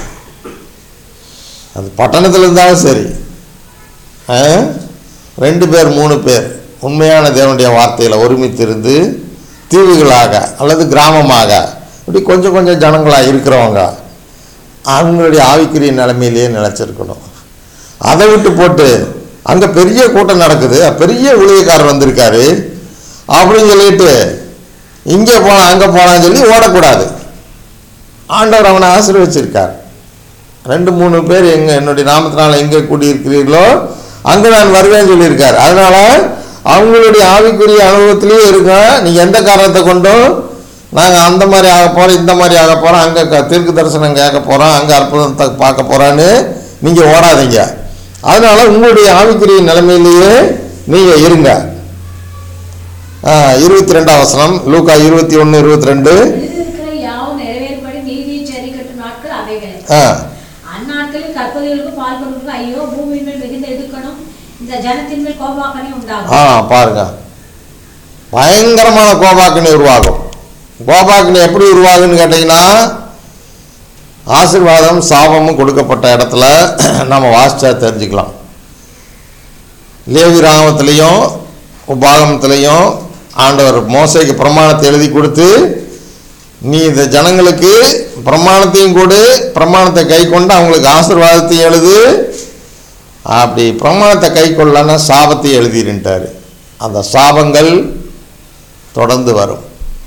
அது பட்டணத்தில் இருந்தாலும் சரி ஆ? ரெண்டு பேர் மூணு பேர் உண்மையான தேவனுடைய வார்த்தையில் ஒருமித்திருந்து தீவுகளாக அல்லது கிராமமாக இப்படி கொஞ்சம் கொஞ்சம் ஜனங்களாக இருக்கிறவங்க அவங்களுடைய ஆவிக்குரிய நிலைமையிலேயே நிலச்சிருக்கணும் அதை விட்டு போட்டு அங்கே பெரிய கூட்டம் நடக்குது பெரிய ஊழியக்காரர் வந்திருக்காரு அப்படின்னு சொல்லிட்டு இங்கே போனால் அங்கே போனான்னு சொல்லி ஓடக்கூடாது ஆண்டவர் அவனை ஆசீர்வச்சிருக்கார் ரெண்டு மூணு பேர் எங்க என்னுடைய நாமத்தினால எங்கே கூடியிருக்கிறீர்களோ அங்கே நான் வருவேன்னு சொல்லியிருக்கார் அதனால அவங்களுடைய ஆவிக்குரிய அனுபவத்திலேயே இருக்க நீங்கள் எந்த காரணத்தை கொண்டும் நாங்கள் அந்த மாதிரி ஆக போகிறோம் இந்த மாதிரி ஆக போகிறோம் அங்கே தீர்க்கு தரிசனம் கேட்க போகிறோம் அங்கே அற்புதத்தை பார்க்க போகிறோன்னு நீங்கள் ஓடாதீங்க அதனால உங்களுடைய ஆவிக்குரிய நிலைமையிலேயே நீங்கள் இருங்க இருபத்தி ரெண்டாம் வசனம் லூக்கா இருபத்தி ஒன்று இருபத்தி ரெண்டு எழுதியிருக்கிற யாவும் நிறைவேறும்படி நீதியை சரிக்கட்டும் நாட்கள் அவைகளே ஆ அந்நாட்களில் கற்பதிகளுக்கு பால் கொடுக்க ஐயோ பூமியின் மேல் மிகுந்த எதிர்க்கணும் இந்த ஜனத்தின் மேல் கோபாக்கனே ஆ உண்டாகும் பாருங்க பயங்கரமான கோபாக்கினி உருவாகும் கோபாக்கினி எப்படி உருவாகுன்னு கேட்டிங்கன்னா ஆசீர்வாதம் சாபமும் கொடுக்கப்பட்ட இடத்துல நம்ம வாசிச்சா தெரிஞ்சுக்கலாம் லேவி ராமத்திலையும் உபாகமத்திலையும் ஆண்டவர் மோசைக்கு பிரமாணத்தை எழுதி கொடுத்து நீ இந்த ஜனங்களுக்கு பிரமாணத்தையும் கொடு பிரமாணத்தை கை கொண்டு அவங்களுக்கு ஆசீர்வாதத்தையும் எழுது அப்படி பிரமாணத்தை கை கொள்ளனா சாபத்தை எழுதிருன்ட்டார் அந்த சாபங்கள் தொடர்ந்து வரும்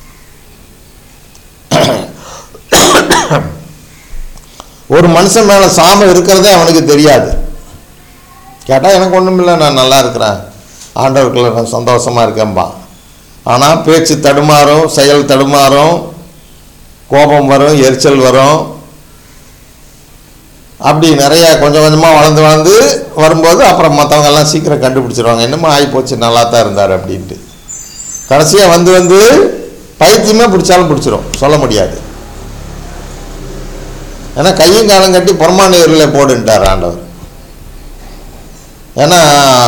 ஒரு மனுஷன் மேலே சாபம் இருக்கிறதே அவனுக்கு தெரியாது கேட்டால் எனக்கு ஒன்றும் இல்லை நான் நல்லா இருக்கிறேன் ஆண்டவருக்குள்ள நான் சந்தோஷமாக இருக்கேன்பா ஆனால் பேச்சு தடுமாறும் செயல் தடுமாறும் கோபம் வரும் எரிச்சல் வரும் அப்படி நிறைய கொஞ்சம் கொஞ்சமாக வளர்ந்து வளர்ந்து வரும்போது அப்புறம் மற்றவங்க எல்லாம் சீக்கிரம் கண்டுபிடிச்சிருவாங்க என்னமோ ஆகிப்போச்சு நல்லா தான் இருந்தார் அப்படின்ட்டு கடைசியாக வந்து வந்து பைத்தியமே பிடிச்சாலும் பிடிச்சிரும் சொல்ல முடியாது ஏன்னா கையும் காலம் கட்டி பொறமானியரில் போடுன்ட்டார் ஆண்டவர் ஏன்னா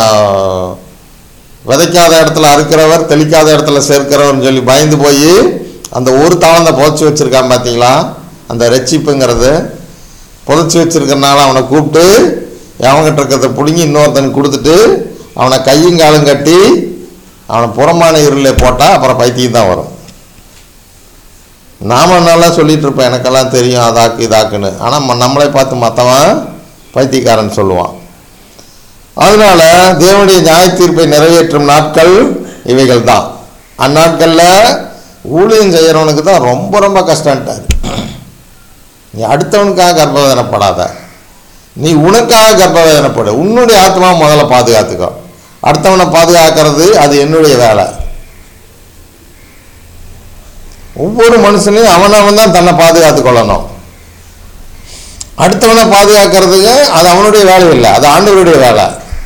விதைக்காத இடத்துல அறுக்கிறவர் தெளிக்காத இடத்துல சேர்க்கிறவர்னு சொல்லி பயந்து போய் அந்த ஒரு தாளந்தை புதைச்சி வச்சுருக்கான் பார்த்தீங்களா அந்த ரட்சிப்புங்கிறது புதைச்சி வச்சிருக்கறனால அவனை கூப்பிட்டு அவங்ககிட்ட இருக்கிறத பிடுங்கி இன்னொருத்தனுக்கு கொடுத்துட்டு அவனை கையும் காலும் கட்டி அவனை புறமான இருளில் போட்டால் அப்புறம் பைத்தியம் தான் வரும் நாம நல்லா சொல்லிட்டு இருப்போம் எனக்கெல்லாம் தெரியும் அதாக்கு இதாக்குன்னு ஆனால் நம்மளை பார்த்து மற்றவன் பைத்தியக்காரன் சொல்லுவான் அதனால தேவனுடைய நியாய தீர்ப்பை நிறைவேற்றும் நாட்கள் இவைகள் தான் அந்நாட்களில் ஊழியம் செய்கிறவனுக்கு தான் ரொம்ப ரொம்ப கஷ்டம்ட்டார் நீ அடுத்தவனுக்காக கர்ப்பவேதனைப்படாத நீ உனக்காக கர்ப்பவேதனைப்படு உன்னுடைய ஆத்மா முதல்ல பாதுகாத்துக்கோ அடுத்தவனை பாதுகாக்கிறது அது என்னுடைய வேலை ஒவ்வொரு மனுஷனையும் அவனவன் தான் தன்னை பாதுகாத்து கொள்ளணும் அடுத்தவனை பாதுகாக்கிறதுக்கு அது அவனுடைய வேலை இல்லை அது ஆண்டவருடைய வேலை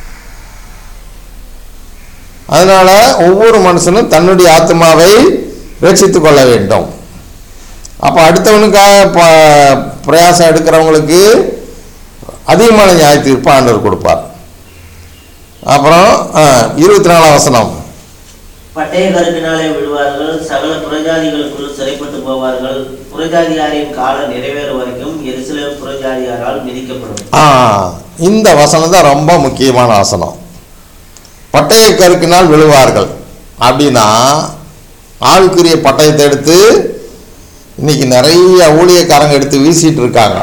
அதனால ஒவ்வொரு மனுஷனும் தன்னுடைய ஆத்மாவை ரட்சித்து கொள்ள வேண்டும் அப்போ அடுத்தவனுக்காக ப பிரயாசம் எடுக்கிறவங்களுக்கு அதிகமான நியாய தீர்ப்பு ஆண்டவர் கொடுப்பார் அப்புறம் இருபத்தி நாலாம் வசனம் பட்டய கருப்பினாலே விழுவார்கள் சகல புறஜாதிகளுக்குள் சிறைப்பட்டு போவார்கள் புறஜாதியாரின் காலம் நிறைவேறும் வரைக்கும் எருசலேம் புறஜாதியாரால் மிதிக்கப்படும் ஆ இந்த வசனம் தான் ரொம்ப முக்கியமான வசனம் பட்டய கருக்கினால் விழுவார்கள் அப்படின்னா ஆளுக்குரிய பட்டயத்தை எடுத்து இன்னைக்கு நிறைய ஊழியக்காரங்க எடுத்து வீசிட்டு இருக்காங்க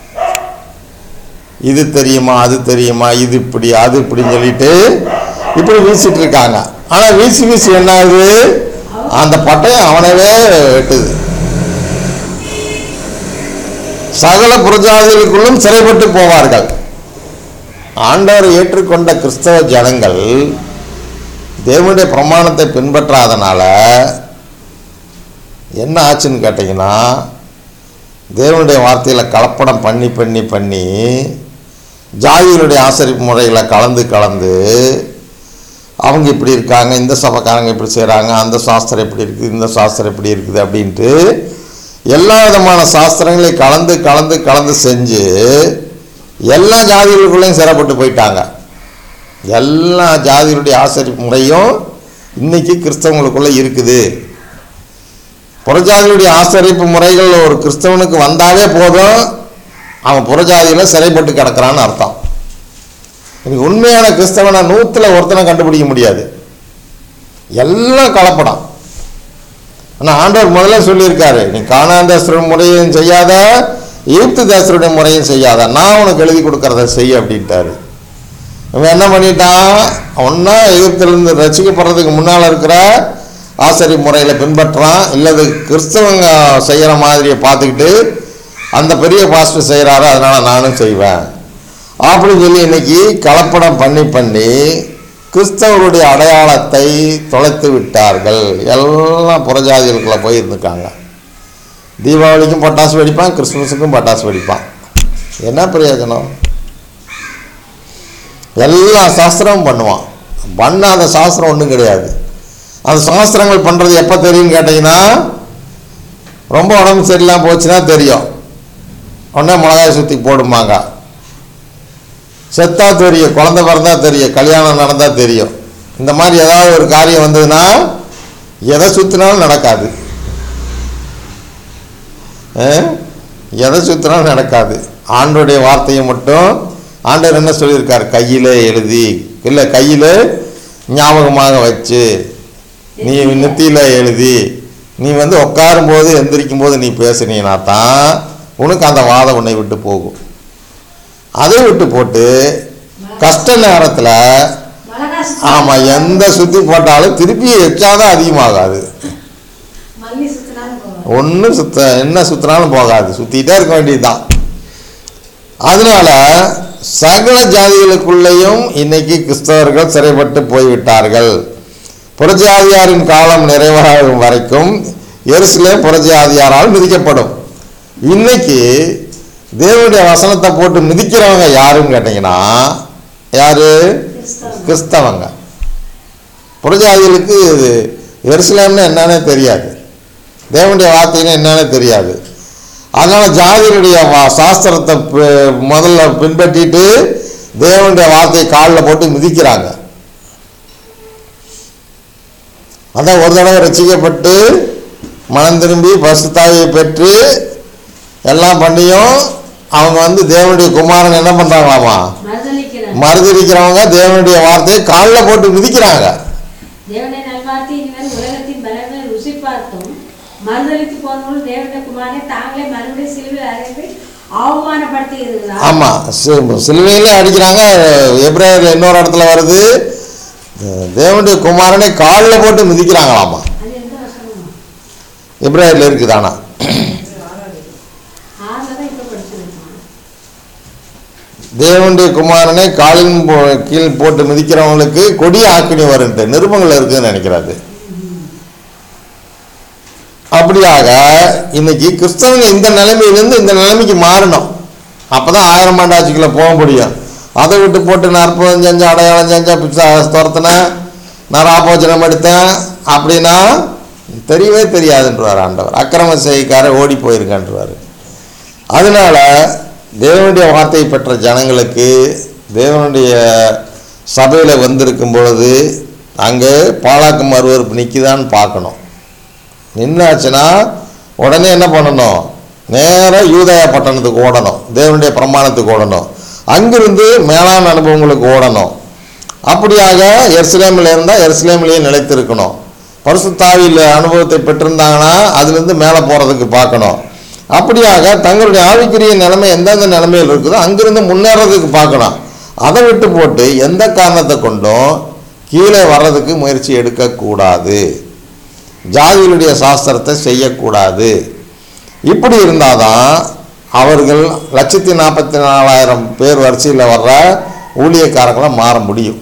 இது தெரியுமா அது தெரியுமா இது இப்படி அது இப்படின்னு சொல்லிட்டு இப்படி வீசிட்டு இருக்காங்க ஆனால் வீசி வீசி என்ன ஆகுது அந்த பட்டயம் அவனவே வெட்டுது சகல புரஜாதிகளுக்குள்ளும் சிறைப்பட்டு போவார்கள் ஆண்டவர் ஏற்றுக்கொண்ட கிறிஸ்தவ ஜனங்கள் தேவனுடைய பிரமாணத்தை பின்பற்றாதனால என்ன ஆச்சுன்னு கேட்டிங்கன்னா தேவனுடைய வார்த்தையில் கலப்படம் பண்ணி பண்ணி பண்ணி ஜாதிகளுடைய ஆசரிப்பு முறைகளை கலந்து கலந்து அவங்க இப்படி இருக்காங்க இந்த சபைக்காரங்க இப்படி செய்கிறாங்க அந்த சாஸ்திரம் இப்படி இருக்குது இந்த சாஸ்திரம் இப்படி இருக்குது அப்படின்ட்டு எல்லா விதமான சாஸ்திரங்களையும் கலந்து கலந்து கலந்து செஞ்சு எல்லா ஜாதிகளுக்குள்ளேயும் சிறப்பட்டு போயிட்டாங்க எல்லா ஜாதிகளுடைய ஆசரிப்பு முறையும் இன்னைக்கு கிறிஸ்தவங்களுக்குள்ளே இருக்குது புறஜாதிகளுடைய ஆசரிப்பு முறைகள் ஒரு கிறிஸ்தவனுக்கு வந்தாலே போதும் அவன் புறஜாதியில் சிறைப்பட்டு கிடக்கிறான்னு அர்த்தம் இன்னைக்கு உண்மையான கிறிஸ்தவனை நூற்றில் ஒருத்தனை கண்டுபிடிக்க முடியாது எல்லாம் கலப்படம் ஆனால் ஆண்டவர் முதல்ல சொல்லியிருக்காரு நீ காணாந்தேசருடைய முறையும் செய்யாத ஈப்து தேசருடைய முறையும் செய்யாத நான் உனக்கு எழுதி கொடுக்கறத செய் அப்படின்ட்டாரு இவன் என்ன பண்ணிட்டான் ஒன்றா எகிப்திலிருந்து ரசிக்கப்படுறதுக்கு முன்னால் இருக்கிற ஆசரி முறையில் பின்பற்றுறான் இல்லது கிறிஸ்தவங்க செய்கிற மாதிரியை பார்த்துக்கிட்டு அந்த பெரிய பாஸ்டர் செய்கிறாரு அதனால் நானும் செய்வேன் அப்படின்னு சொல்லி இன்னைக்கு கலப்படம் பண்ணி பண்ணி கிறிஸ்தவருடைய அடையாளத்தை தொலைத்து விட்டார்கள் எல்லாம் புறஜாதிகளுக்குள்ள போய் இருந்துக்காங்க தீபாவளிக்கும் பட்டாசு வெடிப்பான் கிறிஸ்துமஸுக்கும் பட்டாசு வெடிப்பான் என்ன பிரயோஜனம் எல்லா சாஸ்திரமும் பண்ணுவான் பண்ணாத சாஸ்திரம் ஒன்றும் கிடையாது அந்த சாஸ்திரங்கள் பண்ணுறது எப்போ தெரியும்னு கேட்டிங்கன்னா ரொம்ப உடம்பு சரியில்லாமல் போச்சுன்னா தெரியும் உடனே மிளகாய் சுற்றி போடுமாங்க செத்தா தெரியும் குழந்தை பிறந்தா தெரியும் கல்யாணம் நடந்தா தெரியும் இந்த மாதிரி ஏதாவது ஒரு காரியம் வந்ததுன்னா எதை சுற்றினாலும் நடக்காது ஆ? எதை சுற்றினாலும் நடக்காது ஆண்டோடைய வார்த்தையை மட்டும் ஆண்டவர் என்ன சொல்லியிருக்கார் கையில் எழுதி இல்லை கையில் ஞாபகமாக வச்சு நீ நெத்தியில் எழுதி நீ வந்து உட்காரும் போது எந்திரிக்கும் போது நீ பேசுனீங்கன்னா தான் உனக்கு அந்த வாதம் உன்னை விட்டு போகும் அதை விட்டு போட்டு கஷ்ட நேரத்தில் மிளகா ஆமாம் எந்த சுற்றி போட்டாலும் திருப்பி எச்சாதான் அதிகமாகாது மல்லி சுத்தினாலும் போகும் ஒன்றும் சுத்த என்ன சுற்றினாலும் போகாது சுற்றிட்டே இருக்க வேண்டியதுதான் அதனால சகல ஜாதிகளுக்குள்ளேயும் இன்னைக்கு கிறிஸ்தவர்கள் சிறைப்பட்டு போய்விட்டார்கள் புறஜாதியாரின் காலம் நிறைவாகும் வரைக்கும் எருசலேம் புறஜாதியாரால் மிதிக்கப்படும் இன்னைக்கு தேவனுடைய வசனத்தை போட்டு மிதிக்கிறவங்க யாருன்னு கேட்டிங்கன்னா யாரு கிறிஸ்தவம் கிறிஸ்தவங்க புறஜாதிகளுக்கு இது எருசலேம்னு என்னன்னே தெரியாது தேவனுடைய வார்த்தைன்னு என்னன்னே தெரியாது அதனால ஜாதிகளுடைய வா- சாஸ்திரத்தை பி- முதல்ல பின்பற்றிட்டு தேவனுடைய வார்த்தையை காலில் போட்டு மிதிக்கிறாங்க அதான் ஒரு தடவை ரசிக்கப்பட்டு மனம் திரும்பி பசுத்தாவியை பெற்று எல்லாம் பண்ணியும் அவங்க வந்து தேவனுடைய குமாரன் என்ன பண்ணுறாங்களாமா மறுதளிக்கிறாங்க மறுதளிக்கிறவங்க தேவனுடைய வார்த்தையை காலில் போட்டு மிதிக்கிறாங்க தேவனை நல்வார்த்தை இனிமேல் உலகத்தின் பலனை ருசி பார்த்தும் மறுதளித்து போனவர்கள் தேவனுடைய குமாரனை தாங்களே மறுபடியும் சிலுவையில் அறைந்து அவமானப்படுத்தி இருக்கிறார் ஆமாம் சிலுவையிலே அடிக்கிறாங்க எப்ரேயர் இன்னொரு இடத்துல வருது தேவனுடைய குமாரனை காலில் போட்டு மிதிக்கிறாங்களாமா அது எந்த வசனம் எப்ரேயரில் இருக்குதானா ஆறுல தான் இப்போ படிச்சிருக்கோம் தேவனுடைய குமாரனை காலின் போ- கீழ் போட்டு மிதிக்கிறவங்களுக்கு கொடிய ஆக்கினி வருன்ட்டு நிருபங்கள் இருக்குதுன்னு நினைக்கிறாரு அப்படியாக இன்னைக்கு கிறிஸ்தவங்க இந்த நிலைமையிலேருந்து இந்த நிலைமைக்கு மாறணும் அப்பதான் ஆயிரம் ஆண்டாட்சிக்குள்ள போக முடியும் அதை விட்டு போட்டு நான் அற்புதம் செஞ்சேன் அடையாளம் செஞ்சேன் பிச்சா துரத்தினேன் நான் ராபோஜனம் எடுத்தேன் அப்படின்னா தெரியவே தெரியாதுன்றவார் ஆண்டவர் அக்கிரம செய்கைக்கார ஓடி போயிருக்கன்றவார் அதனால தேவனுடைய வார்த்தையை பெற்ற ஜனங்களுக்கு தேவனுடைய சபையில் வந்திருக்கும் பொழுது அங்கே பாலாக்கு மறுவறுப்பு நிற்கிதான்னு பார்க்கணும் நின்னாச்சுன்னா உடனே என்ன பண்ணணும் நேராக யூதயா பட்டணத்துக்கு ஓடணும் தேவனுடைய பிரமாணத்துக்கு ஓடணும் அங்கிருந்து மேலான அனுபவங்களுக்கு ஓடணும் அப்படியாக எருசலேமில் இருந்தால் எருசலேமிலேயே நிலைத்திருக்கணும் பரிசுத்தாவியில் அனுபவத்தை பெற்றிருந்தாங்கன்னா அதுலேருந்து மேலே போகிறதுக்கு பார்க்கணும் அப்படியாக தங்களுடைய ஆவிக்குரிய நிலைமை எந்தெந்த நிலைமையில் இருக்குதோ அங்கிருந்து முன்னேறதுக்கு பார்க்கணும் அதை விட்டு போட்டு எந்த காரணத்தை கொண்டும் கீழே வர்றதுக்கு முயற்சி எடுக்கக்கூடாது ஜாதிகளுடைய சாஸ்திரத்தை செய்யக்கூடாது இப்படி இருந்தாதான் அவர்கள் லட்சத்தி நாற்பத்தி நாலாயிரம் பேர் வரிசையில் வர்ற ஊழியக்காரங்களா மாற முடியும்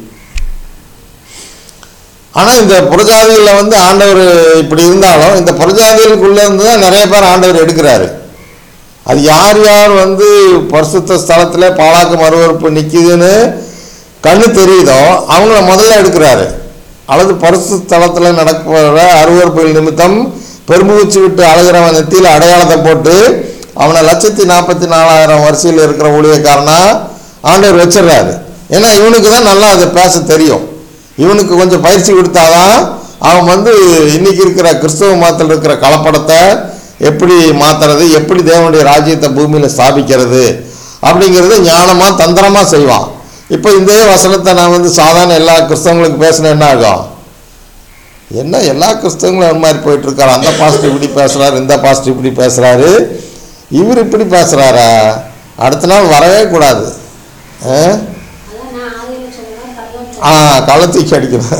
ஆனால் இந்த புறஜாதிகளில் வந்து ஆண்டவர் இப்படி இருந்தாலும் இந்த புறஜாதிகளுக்குள்ளே இருந்து தான் நிறைய பேர் ஆண்டவர் எடுக்கிறாரு அது யார் யார் வந்து பரிசுத்த ஸ்தலத்தில் பாலாக்கு மறுவறுப்பு நிற்கிதுன்னு கண்ணு தெரியுதோ அவங்கள முதல்ல எடுக்கிறாரு அல்லது பரிசு ஸ்தலத்தில் நடக்கிற அருவறுப்புகள் நிமித்தம் பெருமூச்சு விட்டு அழுகிறவன் நெத்தியில் அடையாளத்தை போட்டு அவனை லட்சத்தி நாற்பத்தி நாலாயிரம் வரிசையில் இருக்கிற ஊழியக்காரனா ஆண்டவர் வச்சிடுறாரு ஏன்னா இவனுக்கு தான் நல்லா அதை பேச தெரியும் இவனுக்கு கொஞ்சம் பயிற்சி கொடுத்தாதான் அவன் வந்து இன்னைக்கு இருக்கிற கிறிஸ்தவ மதத்தில் இருக்கிற கலப்படத்தை எப்படி மாத்துறது எப்படி தேவனுடைய ராஜ்யத்தை பூமியில் ஸ்தாபிக்கிறது அப்படிங்கிறது ஞானமாக தந்திரமாக செய்வான் இப்போ இந்த வசனத்தை நான் வந்து சாதாரண எல்லா கிறிஸ்தவங்களுக்கு பேசினேன் என்ன ஆகும் என்ன எல்லா கிறிஸ்தவங்களும் அந்த மாதிரி போயிட்டு இருக்காரு அந்த பாஸ்டர் இப்படி பேசுறாரு இந்த பாஸ்டர் இப்படி பேசுறாரு இவர் இப்படி பேசுறாரா அடுத்த நாள் வரவே கூடாது ஆ? அதான் நான் ஆதியில் சொல்லுவேன் கருவம் ஆ கள்ளத்தூக்கி அடிக்கணும்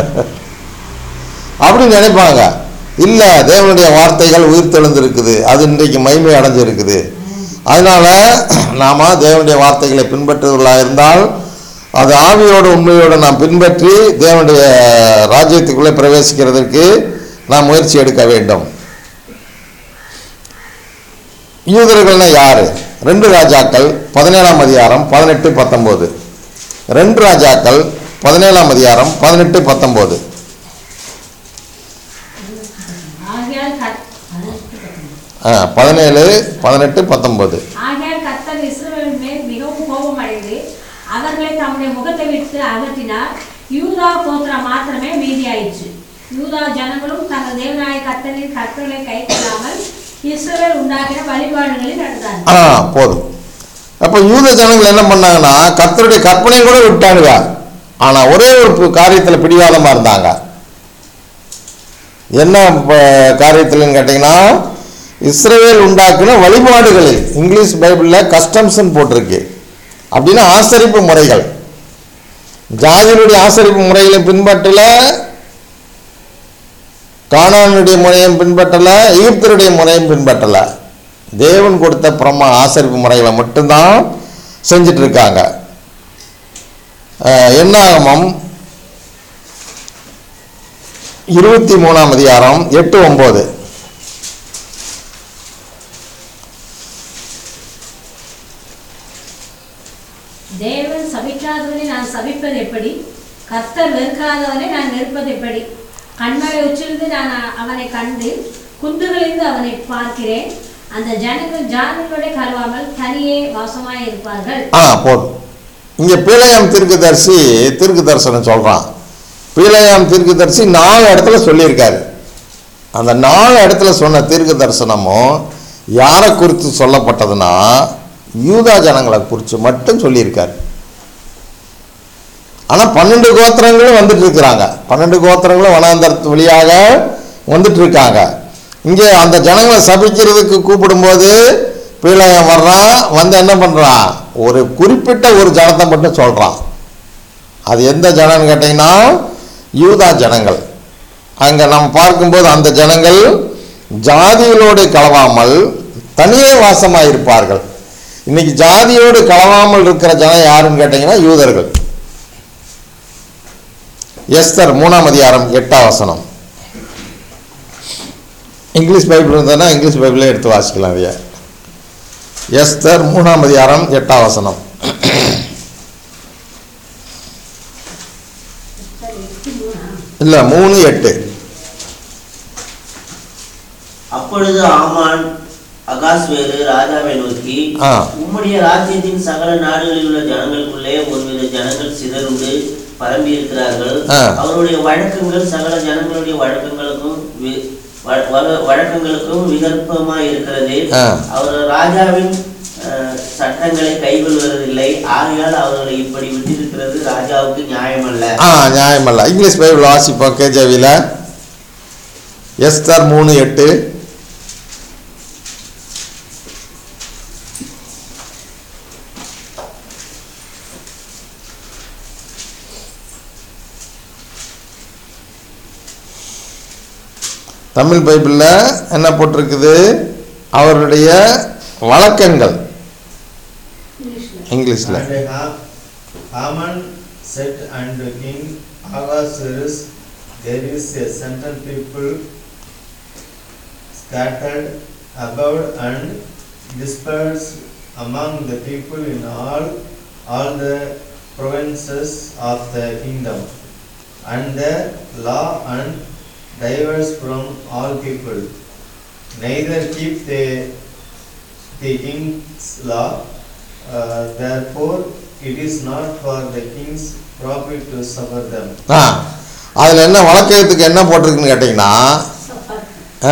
அப்படி நினைப்பாங்க இல்லை தேவனுடைய வார்த்தைகள் உயிர் தெழுந்திருக்குது அது இன்றைக்கு மகிமை அடைஞ்சிருக்குது அதனால நாம தேவனுடைய வார்த்தைகளை பின்பற்றுவர்களாக இருந்தால் அது ஆவியோடு உண்மையோடு நாம் பின்பற்றி தேவனுடைய ராஜ்யத்துக்குள்ளே பிரவேசிக்கிறதற்கு நாம் முயற்சி எடுக்க வேண்டும் யூதர்கள்னா யாரு ரெண்டு ராஜாக்கள் பதினேழாம் அதிகாரம் பதினெட்டு பத்தொம்போது ரெண்டு ராஜாக்கள் பதினேழாம் அதிகாரம் பதினெட்டு பத்தொம்போது ஆகையால் கத்- பதினெட்டு பத்தொன்பது. ஆ பதினேழு பதினெட்டு பத்தொம்போது ஆகையால் கர்த்தர் இஸ்ரவேலின் மேல் மிகவும் கோபமடைந்து அவர்களை தம்முடைய முகத்தை விட்டு அகற்றினார் யூதா கோத்திரம் மாத்திரமே மீதியாயிற்று யூதா ஜனங்களும் தங்கள் தேவனாய கர்த்தரின் கற்பனை கை கொள்ளாமல் இஸ்ரவேல் உண்டாக்கின வழிபாடுகளில் நடந்தார்கள் ஆ போதும் அப்போ யூத ஜனங்கள் என்ன பண்ணாங்கன்னா கர்த்தருடைய கற்பனை கூட விட்டானுங்க ஆனால் ஒரே ஒரு காரியத்தில் பிடிவாதமாக இருந்தாங்க என்ன ப- காரியத்தில்னு கேட்டிங்கன்னா இஸ்ரவேல் உண்டாக்கின வழிபாடுகளில் இங்கிலீஷ் பைபிளில் கஸ்டம்ஸ்ன்னு போட்டிருக்கு அப்படின்னா ஆசரிப்பு முறைகள் ஜாதிகளுடைய ஆசரிப்பு முறைகளை பின்பற்றல கானானுடைய முறையும் பின்பற்றல எகிப்தருடைய முறையும் பின்பற்றல தேவன் கொடுத்த பிரமா ஆசரிப்பு முறைகளை மட்டும்தான் செஞ்சுட்டு இருக்காங்க அஹ், என்னாகமம் இருபத்தி மூணாம் அதிகாரம் எட்டு ஒன்பது தேவன் சபிக்காதவனை நான் சபிப்பது எப்படி கர்த்தர் வெறுக்காதவனை நான் வெறுப்பது எப்படி கண்மலை உச்சிலிருந்து நான் அ- அவனை கண்டு குன்றுகளிலிருந்து அவனை பார்க்கிறேன் அந்த ஜனங்கள் ஜாதிகளோட கலவாமல் தனியே வாசமாய் இருப்பார்கள் ஆ போதும் இங்கே பீலையாம் தீர்க்கதரிசி தீர்க்க தரிசனம் சொல்கிறான் பீலையாம் தீர்க்கதரிசி நாலு இடத்துல சொல்லியிருக்காரு அந்த நாலு இடத்துல சொன்ன தீர்க்க தரிசனமும் யாரை குறித்து சொல்லப்பட்டதுன்னா யூதா ஜனங்களை குறித்து மட்டும் சொல்லியிருக்காரு ஆனால் பன்னெண்டு கோத்திரங்களும் வந்துட்டு இருக்கிறாங்க பன்னெண்டு கோத்திரங்களும் வனாந்தரத்து வழியாக வந்துட்டு இருக்காங்க இங்கே அந்த ஜனங்களை சபிக்கிறதுக்கு கூப்பிடும்போது பீலகம் வர்றான் வந்து என்ன பண்ணுறான் ஒரு குறிப்பிட்ட ஒரு ஜனத்தை மட்டும் சொல்கிறான் அது எந்த ஜனம்னு கேட்டிங்கன்னா யூதா ஜனங்கள் அங்கே நம்ம பார்க்கும்போது அந்த ஜனங்கள் ஜாதிகளோடு கலவாமல் தனியே வாசமாக இருப்பார்கள் இன்னைக்கு ஜாதியோடு கலவாமல் இருக்கிற ஜனம் யாருன்னு கேட்டிங்கன்னா யூதர்கள் எஸ்தர் மூணாம் அதிகாரம் எட்டாம் வசனம் இங்கிலீஷ் பைபிள் இருந்ததுன்னா இங்கிலீஷ் பைபிளே எடுத்து வாசிக்கலாம் அதைய எஸ்தர் மூணாம் அதிகாரம் எட்டாம் வசனம் இல்லை மூணு எட்டு அப்பொழுது ஆமான் அகாஸ்வேரு ராஜாவை நோக்கி ஆ. உம்முடைய ராஜ்யத்தின் சகல நாடுகளில் உள்ள ஜனங்களுக்குள்ளே ஒருவித ஜனங்கள் சிதறுண்டு பரம்பி இருக்கிறார்கள் ஆ. அவருடைய வழக்கங்கள் சகல ஜனங்களுடைய வழக்கங்களுக்கும் வி- வ- வழ- வழக்கங்களுக்கும் விகற்பமாய் இருக்கிறது ஆ. அவர் ராஜாவின் அஹ், சட்டங்களை கைகொள்வதில்லை ஆகையால் அவர்களை இப்படி விட்டிருக்கிறது ராஜாவுக்கு நியாயமல்ல ஆ நியாயமல்ல இங்கிலீஷ் பைபிள் வாசிப்போம் கேஜேவியில் எஸ்தர் மூணு எட்டு தமிழ் பைபிளில் என்ன போட்டிருக்குது அவருடைய வழக்கங்கள் இங்கிலீஷில் And Ha- Haman said unto King Ahasuerus, There is a certain people scattered about and dispersed among the people in all, all the provinces of the kingdom. And the law and diverse from all people. Neither keep they the king's law, uh, therefore it is not for the king's profit to suffer them. ஆ அதில் என்ன வழக்கத்துக்கு என்ன போட்டிருக்குன்னு கேட்டிங்கன்னா ஆ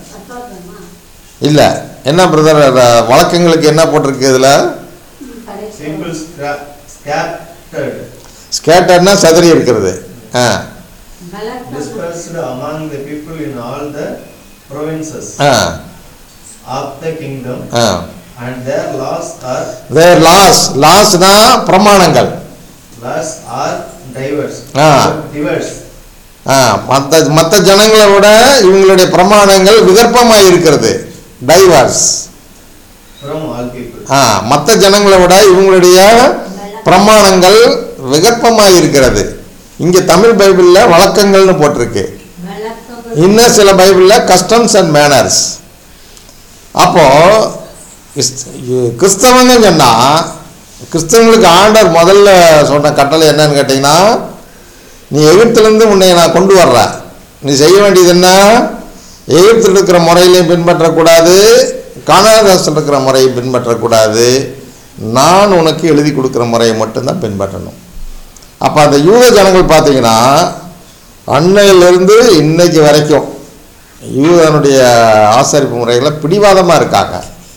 இல்லை என்ன brother வழக்கங்களுக்கு என்ன போட்டிருக்கு இதில் Simple scra- scattered, ஸ்கேட்டர்னா சதுரி இருக்கிறது ah dispersed among the people in all the provinces ah of the kingdom, ah and their laws are their laws லாஸ்னா பிரமாணங்கள் laws are diverse. Ah. Diverse. ஆ மற்ற மற்ற ஜனங்களை விட இவங்களுடைய பிரமாணங்கள் விகற்பமாக இருக்கிறது டைவர்ஸ் from all people. ஆ மற்ற ஜனங்களை விட இவங்களுடைய பிரமாணங்கள் விகற்பமாக இருக்கிறது இங்கே தமிழ் பைபிளில் வழக்கங்கள்னு போட்டிருக்கு இன்னும் சில பைபிளில் கஸ்டம்ஸ் அண்ட் மேனர்ஸ் அப்போ கிறிஸ்த- இ- கிறிஸ்தவங்க சொன்னா கிறிஸ்தவங்களுக்கு ஆண்டவர் முதல்ல சொன்ன கட்டளை என்னன்னு கேட்டிங்கன்னா நீ எகிப்திலேருந்து உன்னை நான் கொண்டு வர்றேன் நீ செய்ய வேண்டியது என்ன எகிப்தில் இருக்கிற முறையிலையும் பின்பற்றக்கூடாது கானாதாசில் இருக்கிற முறையை பின்பற்றக்கூடாது நான் உனக்கு எழுதி கொடுக்குற முறையை மட்டும்தான் பின்பற்றணும் அப்போ அந்த யூத ஜனங்கள் பார்த்தீங்கன்னா அன்னையிலிருந்து இன்னைக்கு வரைக்கும் யூதனுடைய ஆசரிப்பு முறைகளை பிடிவாதமாக இருக்காங்க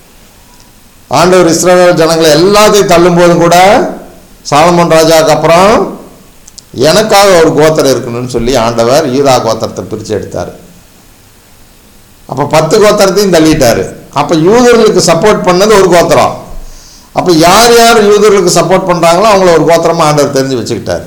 ஆண்டவர் இஸ்ரவேல் ஜனங்களை எல்லாத்தையும் தள்ளும்போதும் கூட சாலமன் ராஜாவுக்கு அப்புறம் எனக்காக ஒரு கோத்திரம் இருக்கணும்னு சொல்லி ஆண்டவர் யூதா கோத்திரத்தை பிரித்து எடுத்தார் அப்போ பத்து கோத்திரத்தையும் தள்ளிட்டார் அப்போ யூதர்களுக்கு சப்போர்ட் பண்ணது ஒரு கோத்திரம் அப்போ யார் யார் யூதர்களுக்கு சப்போர்ட் பண்ணுறாங்களோ அவங்கள ஒரு கோத்திரமாக ஆண்டவர் தெரிஞ்சு வச்சுக்கிட்டாரு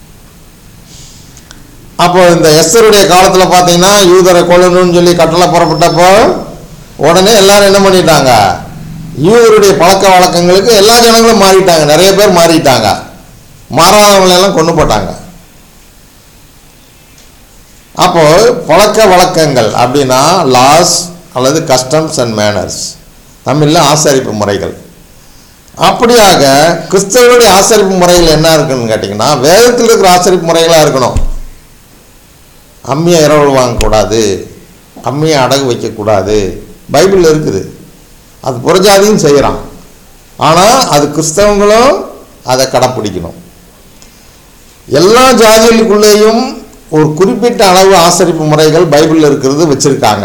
அப்போ இந்த எஸ்தருடைய காலத்தில் பார்த்தீங்கன்னா யூதரை கொல்லணும்னு சொல்லி கட்டளை புறப்பட்டப்போ உடனே எல்லாரும் என்ன பண்ணிட்டாங்க யூதருடைய பழக்க வழக்கங்களுக்கு எல்லா ஜனங்களும் மாறிட்டாங்க நிறைய பேர் மாறிட்டாங்க மாறாதவங்களை எல்லாம் கொண்டு போட்டாங்க அப்போ பழக்க வழக்கங்கள் அப்படின்னா லாஸ் அல்லது கஸ்டம்ஸ் அண்ட் மேனர்ஸ் தமிழில் ஆசரிப்பு முறைகள் அப்படியாக கிறிஸ்தவருடைய ஆசரிப்பு முறைகள் என்ன இருக்குன்னு கேட்டிங்கன்னா வேதத்தில் இருக்கிற ஆசரிப்பு முறைகளாக இருக்கணும் அம்மியை இரவல் வாங்கக்கூடாது அம்மியை அடகு வைக்கக்கூடாது பைபிளில் இருக்குது அது புறஜாதியும் செய்கிறான் ஆனால் அது கிறிஸ்தவங்களும் அதை கடைப்பிடிக்கணும் எல்லா ஜாதிகளுக்குள்ளேயும் ஒரு குறிப்பிட்ட அளவு ஆசரிப்பு முறைகள் பைபிளில் இருக்கிறது வச்சுருக்காங்க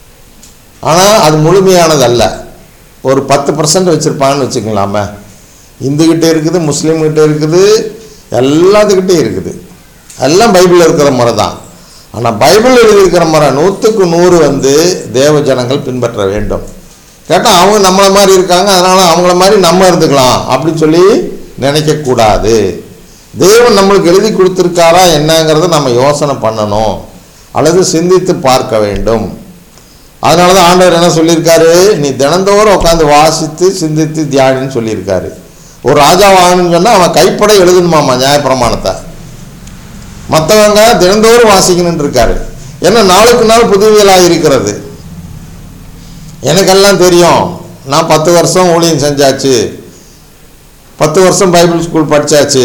ஆனால் அது முழுமையானது அல்ல ஒரு பத்து பர்சன்ட் வச்சுருப்பாங்கன்னு வச்சுக்கலாமே இந்துக்கிட்ட இருக்குது முஸ்லீம்கிட்ட இருக்குது எல்லாத்துக்கிட்டே இருக்குது எல்லாம் பைபிளில் இருக்கிற முறை தான் ஆனால் பைபிள் எழுதியிருக்கிற முறை நூற்றுக்கு நூறு வந்து தேவ ஜனங்கள் பின்பற்ற வேண்டும் கேட்டால் அவங்க நம்மளை மாதிரி இருக்காங்க அதனால் அவங்கள மாதிரி நம்ம இருந்துக்கலாம் அப்படின்னு சொல்லி நினைக்கக்கூடாது தேவன் நம்மளுக்கு எழுதி கொடுத்துருக்காரா என்னங்கிறத நம்ம யோசனை பண்ணணும் அல்லது சிந்தித்து பார்க்க வேண்டும் அதனால தான் ஆண்டவர் என்ன சொல்லியிருக்காரு நீ தினந்தோறும் உட்காந்து வாசித்து சிந்தித்து தியானின்னு சொல்லியிருக்காரு ஒரு ராஜா வாங்கணும்னு சொன்னால் அவன் கைப்பட எழுதணுமாமா நியாயப்பிரமாணத்தை மற்றவங்க தினந்தோறும் வாசிக்கணும்னு இருக்காரு ஏன்னா நாளுக்கு நாள் புதுவியலாக இருக்கிறது எனக்கெல்லாம் தெரியும் நான் பத்து வருஷம் ஊழியம் செஞ்சாச்சு பத்து வருஷம் பைபிள் ஸ்கூல் படித்தாச்சு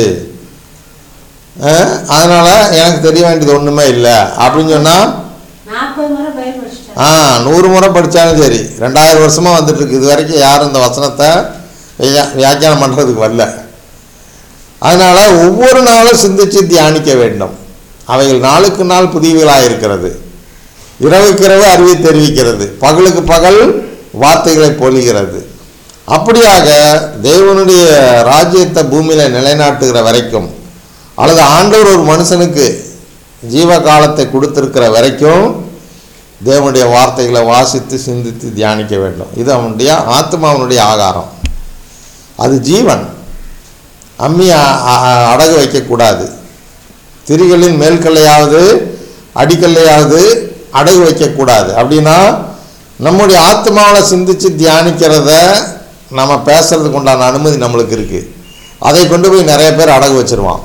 அதனால் எனக்கு தெரிய வேண்டியது ஒன்றுமே இல்லை அப்படின்னு சொன்னால் நாற்பது முறை பயிர் படிச்சிட்டேன் ஆ நூறு முறை படித்தாலும் சரி ரெண்டாயிரம் வருஷமாக வந்துட்டு இருக்கு இது வரைக்கும் யாரும் இந்த வசனத்தை வியா- வியாக்கியானம் பண்ணுறதுக்கு வரல அதனால் ஒவ்வொரு நாளும் சிந்தித்து தியானிக்க வேண்டும் அவைகள் நாளுக்கு நாள் புதியவைகளாக இருக்கிறது இரவுக்கு இரவு அறிவை தெரிவிக்கிறது பகலுக்கு பகல் வார்த்தைகளை பொழிகிறது அப்படியாக தேவனுடைய ராஜ்யத்தை பூமியில் நிலைநாட்டுகிற வரைக்கும் அல்லது ஆண்டவர் ஒரு மனுஷனுக்கு ஜீவ காலத்தை கொடுத்திருக்கிற வரைக்கும் தேவனுடைய வார்த்தைகளை வாசித்து சிந்தித்து தியானிக்க வேண்டும் இது அவனுடைய ஆத்மாவனுடைய ஆகாரம் அது ஜீவன் அம்மி அ- அ- அடகு வைக்கக்கூடாது திரிகளின் மேல்கல்லையாவது அடிக்கல்லையாவது அடகு வைக்கக்கூடாது அப்படின்னா நம்முடைய ஆத்மாவில் சிந்தித்து தியானிக்கிறத நம்ம பேசுறதுக்கு உண்டான அனுமதி நம்மளுக்கு இருக்குது அதை கொண்டு போய் நிறைய பேர் அடகு வச்சிருவான்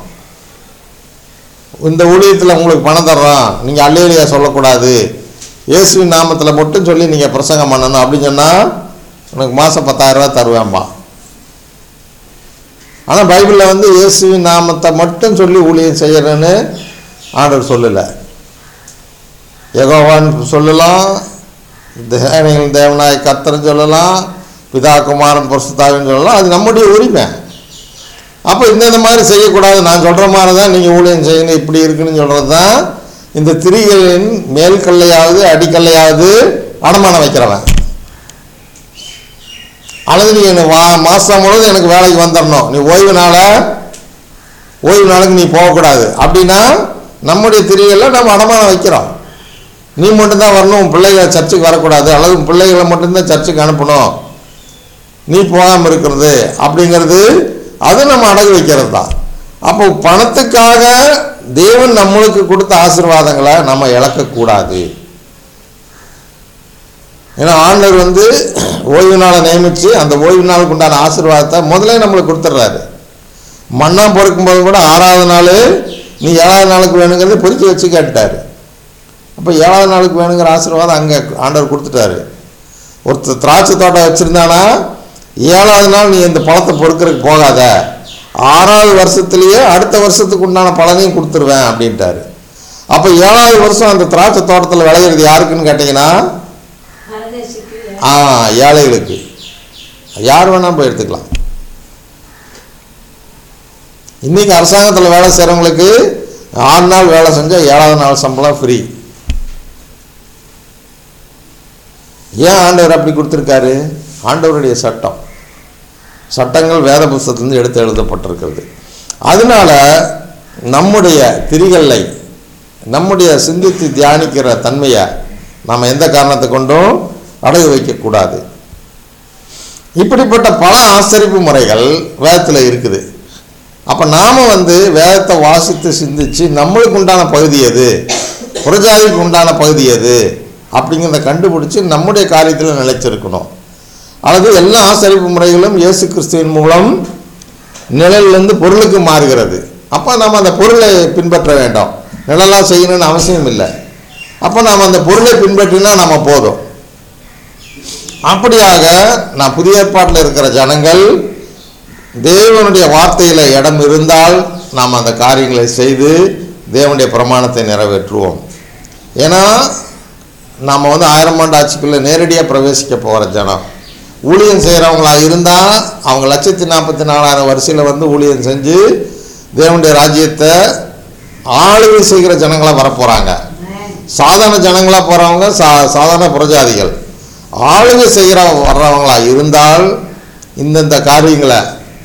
இந்த ஊழியத்தில் உங்களுக்கு பணம் தர்றோம் நீங்கள் அல்லேலியா சொல்லக்கூடாது இயேசுவின் நாமத்தில் மட்டும் சொல்லி நீங்கள் பிரசங்கம் பண்ணணும் அப்படின்னு சொன்னால் உனக்கு மாதம் பத்தாயிரரூவா தருவேன்பா ஆனால் பைபிளில் வந்து இயேசுவின் நாமத்தை மட்டும் சொல்லி ஊழியம் செய்யறேன்னு ஆண்டவர் சொல்லலை யெகோவான்னு சொல்லலாம் தேவனைகள் தேவனாய் கர்த்தர்னு சொல்லலாம் பிதா குமாரன் பரிசுத்தாவின்னு சொல்லலாம் அது நம்முடைய உரிமை அப்போ இந்தந்த மாதிரி செய்யக்கூடாது நான் சொல்கிற மாதிரி தான் நீங்கள் ஊழியம் செய்யணும் இப்படி இருக்குன்னு சொல்கிறது தான் இந்த திரிகளின் மேல்கல்லையாவது அடிக்கல்லையாவது அடமானம் வைக்கிறவன் அல்லது நீ என்ன வா மாதம் முழுவதும் எனக்கு வேலைக்கு வந்துடணும் நீ ஓய்வு நாள ஓய்வு நாளுக்கு நீ போகக்கூடாது அப்படின்னா நம்முடைய திரிகளில் நம்ம அடமானம் வைக்கிறோம் நீ மட்டும்தான் வரணும் உன் பிள்ளைகளை சர்ச்சுக்கு வரக்கூடாது அல்லது உன் பிள்ளைகளை மட்டும்தான் சர்ச்சுக்கு அனுப்பணும் நீ போகாமல் இருக்கிறது அப்படிங்கிறது அது நம்ம அடகு வைக்கிறது தான் அப்போ பணத்துக்காக தேவன் நம்மளுக்கு கொடுத்த ஆசீர்வாதங்களை நம்ம இழக்கக்கூடாது ஏன்னா ஆண்டவர் வந்து ஓய்வு நாளை நியமித்து அந்த ஓய்வு நாளுக்கு உண்டான ஆசீர்வாதத்தை முதல்ல நம்மளுக்கு கொடுத்துட்றாரு மண்ணா பொறுக்கும்போது கூட ஆறாவது நாள் நீ ஏழாவது நாளுக்கு வேணுங்கிறத பொறுக்கி வச்சு கேட்டார் அப்போ ஏழாவது நாளுக்கு வேணுங்கிற ஆசீர்வாதம் அங்கே ஆண்டவர் கொடுத்துட்டாரு ஒருத்தர் திராட்சை தோட்டம் வச்சுருந்தானா ஏழாவது நாள் நீ இந்த பழத்தை பொறுக்கிறதுக்கு போகாத ஆறாவது வருஷத்துலேயே அடுத்த வருஷத்துக்கு உண்டான பலனையும் கொடுத்துருவேன் அப்படின்ட்டாரு அப்போ ஏழாவது வருஷம் அந்த திராட்சை தோட்டத்தில் விளையிறது யாருக்குன்னு கேட்டிங்கன்னா பரதேசிக்கு ஆ ஏழைகளுக்கு யார் வேணால் போய் எடுத்துக்கலாம் இன்றைக்கி அரசாங்கத்தில் வேலை செய்கிறவங்களுக்கு ஆறு நாள் வேலை செஞ்சால் ஏழாவது நாள் சம்பளம் ஃப்ரீ ஏன் ஆண்டவர் அப்படி கொடுத்துருக்காரு ஆண்டவருடைய சட்டம் சட்டங்கள் வேத புஸ்தகத்திலிருந்து எடுத்து எழுதப்பட்டிருக்கிறது அதனால நம்முடைய திரிகளை நம்முடைய சிந்தித்து தியானிக்கிற தன்மையை நம்ம எந்த காரணத்தை கொண்டும் அடகு வைக்கக்கூடாது இப்படிப்பட்ட பல ஆசரிப்பு முறைகள் வேதத்தில் இருக்குது அப்போ நாம் வந்து வேதத்தை வாசித்து சிந்திச்சு நம்மளுக்கு உண்டான பகுதி எது புறஜாதிக்கு உண்டான பகுதி எது அப்படிங்கிறத கண்டுபிடிச்சி நம்முடைய காரியத்தில் நிலைச்சிருக்கணும் அல்லது எல்லா ஆசரிப்பு முறைகளும் இயேசு கிறிஸ்துவின் மூலம் நிழலிலிருந்து பொருளுக்கு மாறுகிறது அப்போ நாம் அந்த பொருளை பின்பற்ற வேண்டாம் நிழலாக செய்யணும்னு அவசியம் இல்லை அப்போ நாம் அந்த பொருளை பின்பற்றினா நம்ம போதும் அப்படியாக நான் புதிய ஏற்பாட்டில் இருக்கிற ஜனங்கள் தேவனுடைய வார்த்தையில் இடம் இருந்தால் நாம் அந்த காரியங்களை செய்து தேவனுடைய பிரமாணத்தை நிறைவேற்றுவோம் ஏன்னா நாம் வந்து ஆயிரம் ஆண்டு ஆட்சிக்குள்ளே நேரடியாக பிரவேசிக்க போகிற ஜனம் ஊழியம் செய்கிறவங்களா இருந்தால் அவங்க லட்சத்தி நாற்பத்தி நாலாயிரம் வரிசையில் வந்து ஊழியம் செஞ்சு தேவனுடைய ராஜ்யத்தை ஆளுகை செய்கிற ஜனங்களாக வரப்போகிறாங்க சாதாரண ஜனங்களாக போகிறவங்க சா சாதாரண புரஜாதிகள் ஆளுகை செய்கிற வர்றவங்களா இருந்தால் இந்தந்த காரியங்களை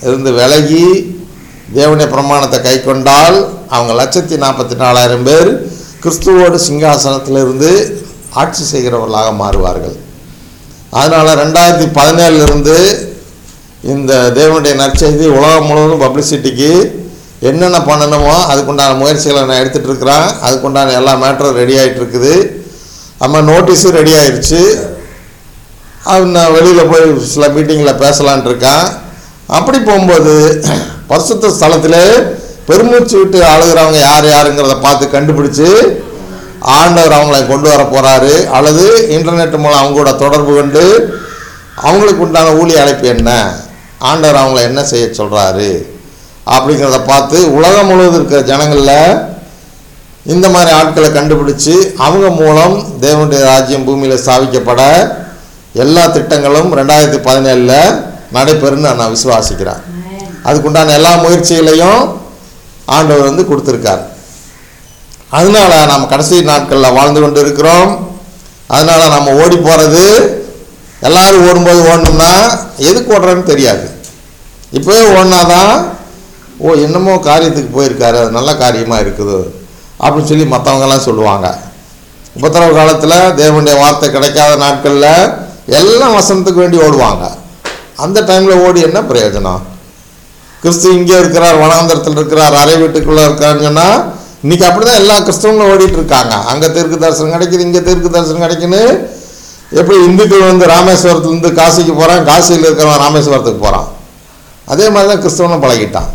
இருந்து விலகி தேவனுடைய பிரமாணத்தை கை கொண்டால் அவங்க லட்சத்தி நாற்பத்தி நாலாயிரம் பேர் கிறிஸ்துவோடு சிங்காசனத்திலிருந்து ஆட்சி செய்கிறவர்களாக மாறுவார்கள் அதனால் ரெண்டாயிரத்தி பதினேழுலேருந்து இந்த தேவனுடைய நற்செய்தி உலகம் முழுவதும் பப்ளிசிட்டிக்கு என்னென்ன பண்ணணுமோ அதுக்குண்டான முயற்சிகளை நான் எடுத்துகிட்டு இருக்கிறேன் அதுக்குண்டான எல்லா மேட்டரும் ரெடி ஆகிட்டு இருக்குது நம்ம நோட்டீஸும் ரெடி ஆயிடுச்சு அது நான் வெளியில் போய் சில மீட்டிங்கில் பேசலான்ட்டு இருக்கேன் அப்படி போகும்போது பரிசுத்த ஸ்தலத்திலே பெருமூச்சு விட்டு ஆளுகிறவங்க யார் யாருங்கிறத பார்த்து கண்டுபிடிச்சு ஆண்டவர் அவங்களை கொண்டு வர போகிறாரு அல்லது இன்டர்நெட் மூலம் அவங்க கூட தொடர்பு கொண்டு அவங்களுக்கு உண்டான ஊழிய அழைப்பு என்ன ஆண்டவர் அவங்கள என்ன செய்ய சொல்கிறாரு அப்படிங்கிறத பார்த்து உலகம் முழுவதும் இருக்கிற ஜனங்களில் இந்த மாதிரி ஆட்களை கண்டுபிடிச்சு அவங்க மூலம் தேவனுடைய ராஜ்யம் பூமியில் ஸ்தாபிக்கப்பட எல்லா திட்டங்களும் ரெண்டாயிரத்தி பதினேழில் நடைபெறும்னு நான் விசுவாசிக்கிறேன் அதுக்குண்டான எல்லா முயற்சிகளையும் ஆண்டவர் வந்து கொடுத்துருக்கார் அதனால நாம் கடைசி நாட்களில் வாழ்ந்து கொண்டு இருக்கிறோம் அதனால நம்ம ஓடி போகிறது எல்லாரும் ஓடும்போது ஓடணும்னா எதுக்கு ஓடுறோன்னு தெரியாது இப்போவே ஓடினாதான் ஓ என்னமோ காரியத்துக்கு போயிருக்காரு அது நல்ல காரியமாக இருக்குது அப்படின்னு சொல்லி மற்றவங்கெல்லாம் சொல்லுவாங்க உபத்திரவ காலத்தில் தேவனுடைய வார்த்தை கிடைக்காத நாட்களில் எல்லாம் வசனத்துக்கு வேண்டி ஓடுவாங்க அந்த டைமில் ஓடி என்ன பிரயோஜனம் கிறிஸ்து இங்கே இருக்கிறார் வனாந்தரத்தில் இருக்கிறார் அறை வீட்டுக்குள்ளே இருக்காருன்னு சொன்னால் இன்றைக்கி அப்படி தான் எல்லா கிறிஸ்தவங்களும் ஓடிட்டு இருக்காங்க அங்கே தெற்கு தரிசனம் கிடைக்குது இங்கே தெற்கு தரிசனம் கிடைக்குன்னு எப்படி இந்துக்கள் வந்து ராமேஸ்வரத்துலேருந்து காசிக்கு போகிறான் காசியில் இருக்கிறவன் ராமேஸ்வரத்துக்கு போகிறான் அதே மாதிரி தான் கிறிஸ்தவனும் பழகிட்டான்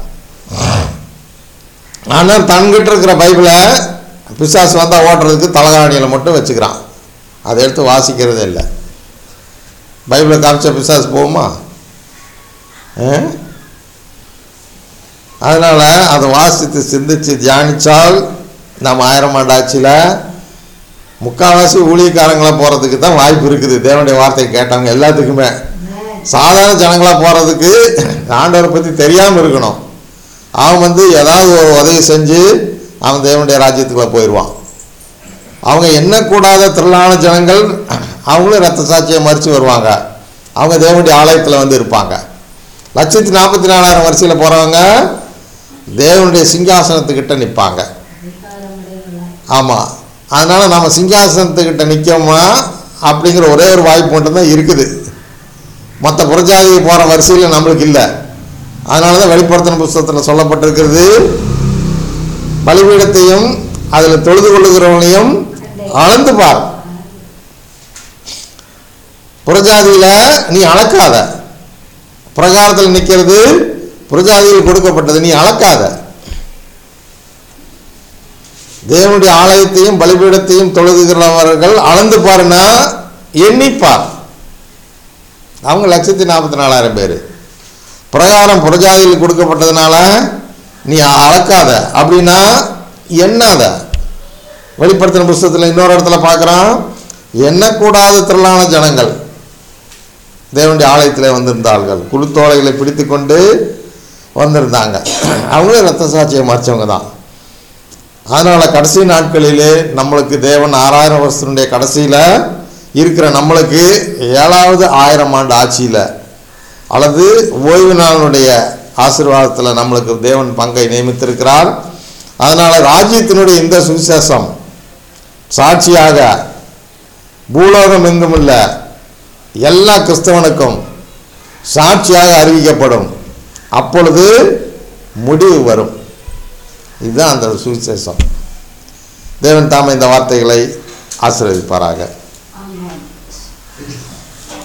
ஆனால் தன்கிட்ட இருக்கிற பைபிளை பிசாசு வந்தால் ஓட்டுறதுக்கு தலகாணியில் மட்டும் வச்சுக்கிறான் அதை எடுத்து வாசிக்கிறதே இல்லை பைபிளை காமிச்ச பிசாசு போகுமா அதனால் அதை வாசித்து சிந்தித்து தியானித்தால் நம்ம ஆயிரம் ஆண்டு ஆட்சியில் முக்கால்வாசி ஊழியக்காரங்களாக போகிறதுக்கு தான் வாய்ப்பு இருக்குது தேவனுடைய வார்த்தை கேட்டவங்க எல்லாத்துக்குமே சாதாரண ஜனங்களாக போகிறதுக்கு ஆண்டவரை பற்றி தெரியாமல் இருக்கணும் அவன் வந்து ஏதாவது ஒரு உதவி செஞ்சு அவன் தேவனுடைய ராஜ்யத்துக்குள்ளே போயிடுவான் அவங்க எண்ணக்கூடாத திரளான ஜனங்கள் அவங்களும் ரத்த சாட்சியை மறித்து வருவாங்க அவங்க தேவனுடைய ஆலயத்தில் வந்து இருப்பாங்க லட்சத்தி நாற்பத்தி நாலாயிரம் வரிசையில் போகிறவங்க தேவனுடைய சிங்காசனத்துக்கிட்ட நிற்பாங்க ஆமாம் அதனால் நம்ம சிங்காசனத்துக்கிட்ட நிற்கோமா அப்படிங்கிற ஒரே ஒரு வாய்ப்பு மட்டும்தான் இருக்குது மற்ற புறஜாதி போகிற வரிசையில் நம்மளுக்கு இல்லை அதனால தான் வெளிப்படுத்தின புஸ்தகத்தில் சொல்லப்பட்டிருக்கிறது பலிபீடத்தையும் அதில் தொழுது கொள்ளுகிறவனையும் அளந்து பார் புறஜாதியில் நீ அளக்காத பிரகாரத்தில் நிற்கிறது புறஜாதியில் கொடுக்கப்பட்டது நீ அளக்காத தேவனுடைய ஆலயத்தையும் பலிபீடத்தையும் தொழுதுகிறவர்கள் அளந்து பாருன்னா எண்ணிப்பார் அவங்க லட்சத்தி நாற்பத்தி நாலாயிரம் பேர் பிரகாரம் புறஜாதியில் கொடுக்கப்பட்டதுனால நீ அளக்காத அப்படின்னா எண்ணாத வெளிப்படுத்தின புஸ்தகத்தில் இன்னொரு இடத்துல பார்க்குறான் எண்ணக்கூடாத திரளான ஜனங்கள் தேவனுடைய ஆலயத்தில் வந்திருந்தார்கள் குருத்தோலைகளை பிடித்து கொண்டு வந்திருந்தாங்க அவங்களே ரத்த சாட்சியை மறைச்சவங்க தான் அதனால் கடைசி நாட்களிலே நம்மளுக்கு தேவன் ஆறாயிரம் வருஷத்தினுடைய கடைசியில் இருக்கிற நம்மளுக்கு ஏழாவது ஆயிரம் ஆண்டு ஆட்சியில் அல்லது ஓய்வு நாளுடைய ஆசீர்வாதத்தில் நம்மளுக்கு தேவன் பங்கை நியமித்திருக்கிறார் அதனால் ராஜ்யத்தினுடைய இந்த சுவிசேஷம் சாட்சியாக பூலோகம் எங்குமில்ல எல்லா கிறிஸ்தவனுக்கும் சாட்சியாக அறிவிக்கப்படும் அப்பொழுது முடிவு வரும் இதுதான் அந்த சுவிசேஷம் தேவன் தாமே இந்த வார்த்தைகளை ஆசீர்வதிப்பாராக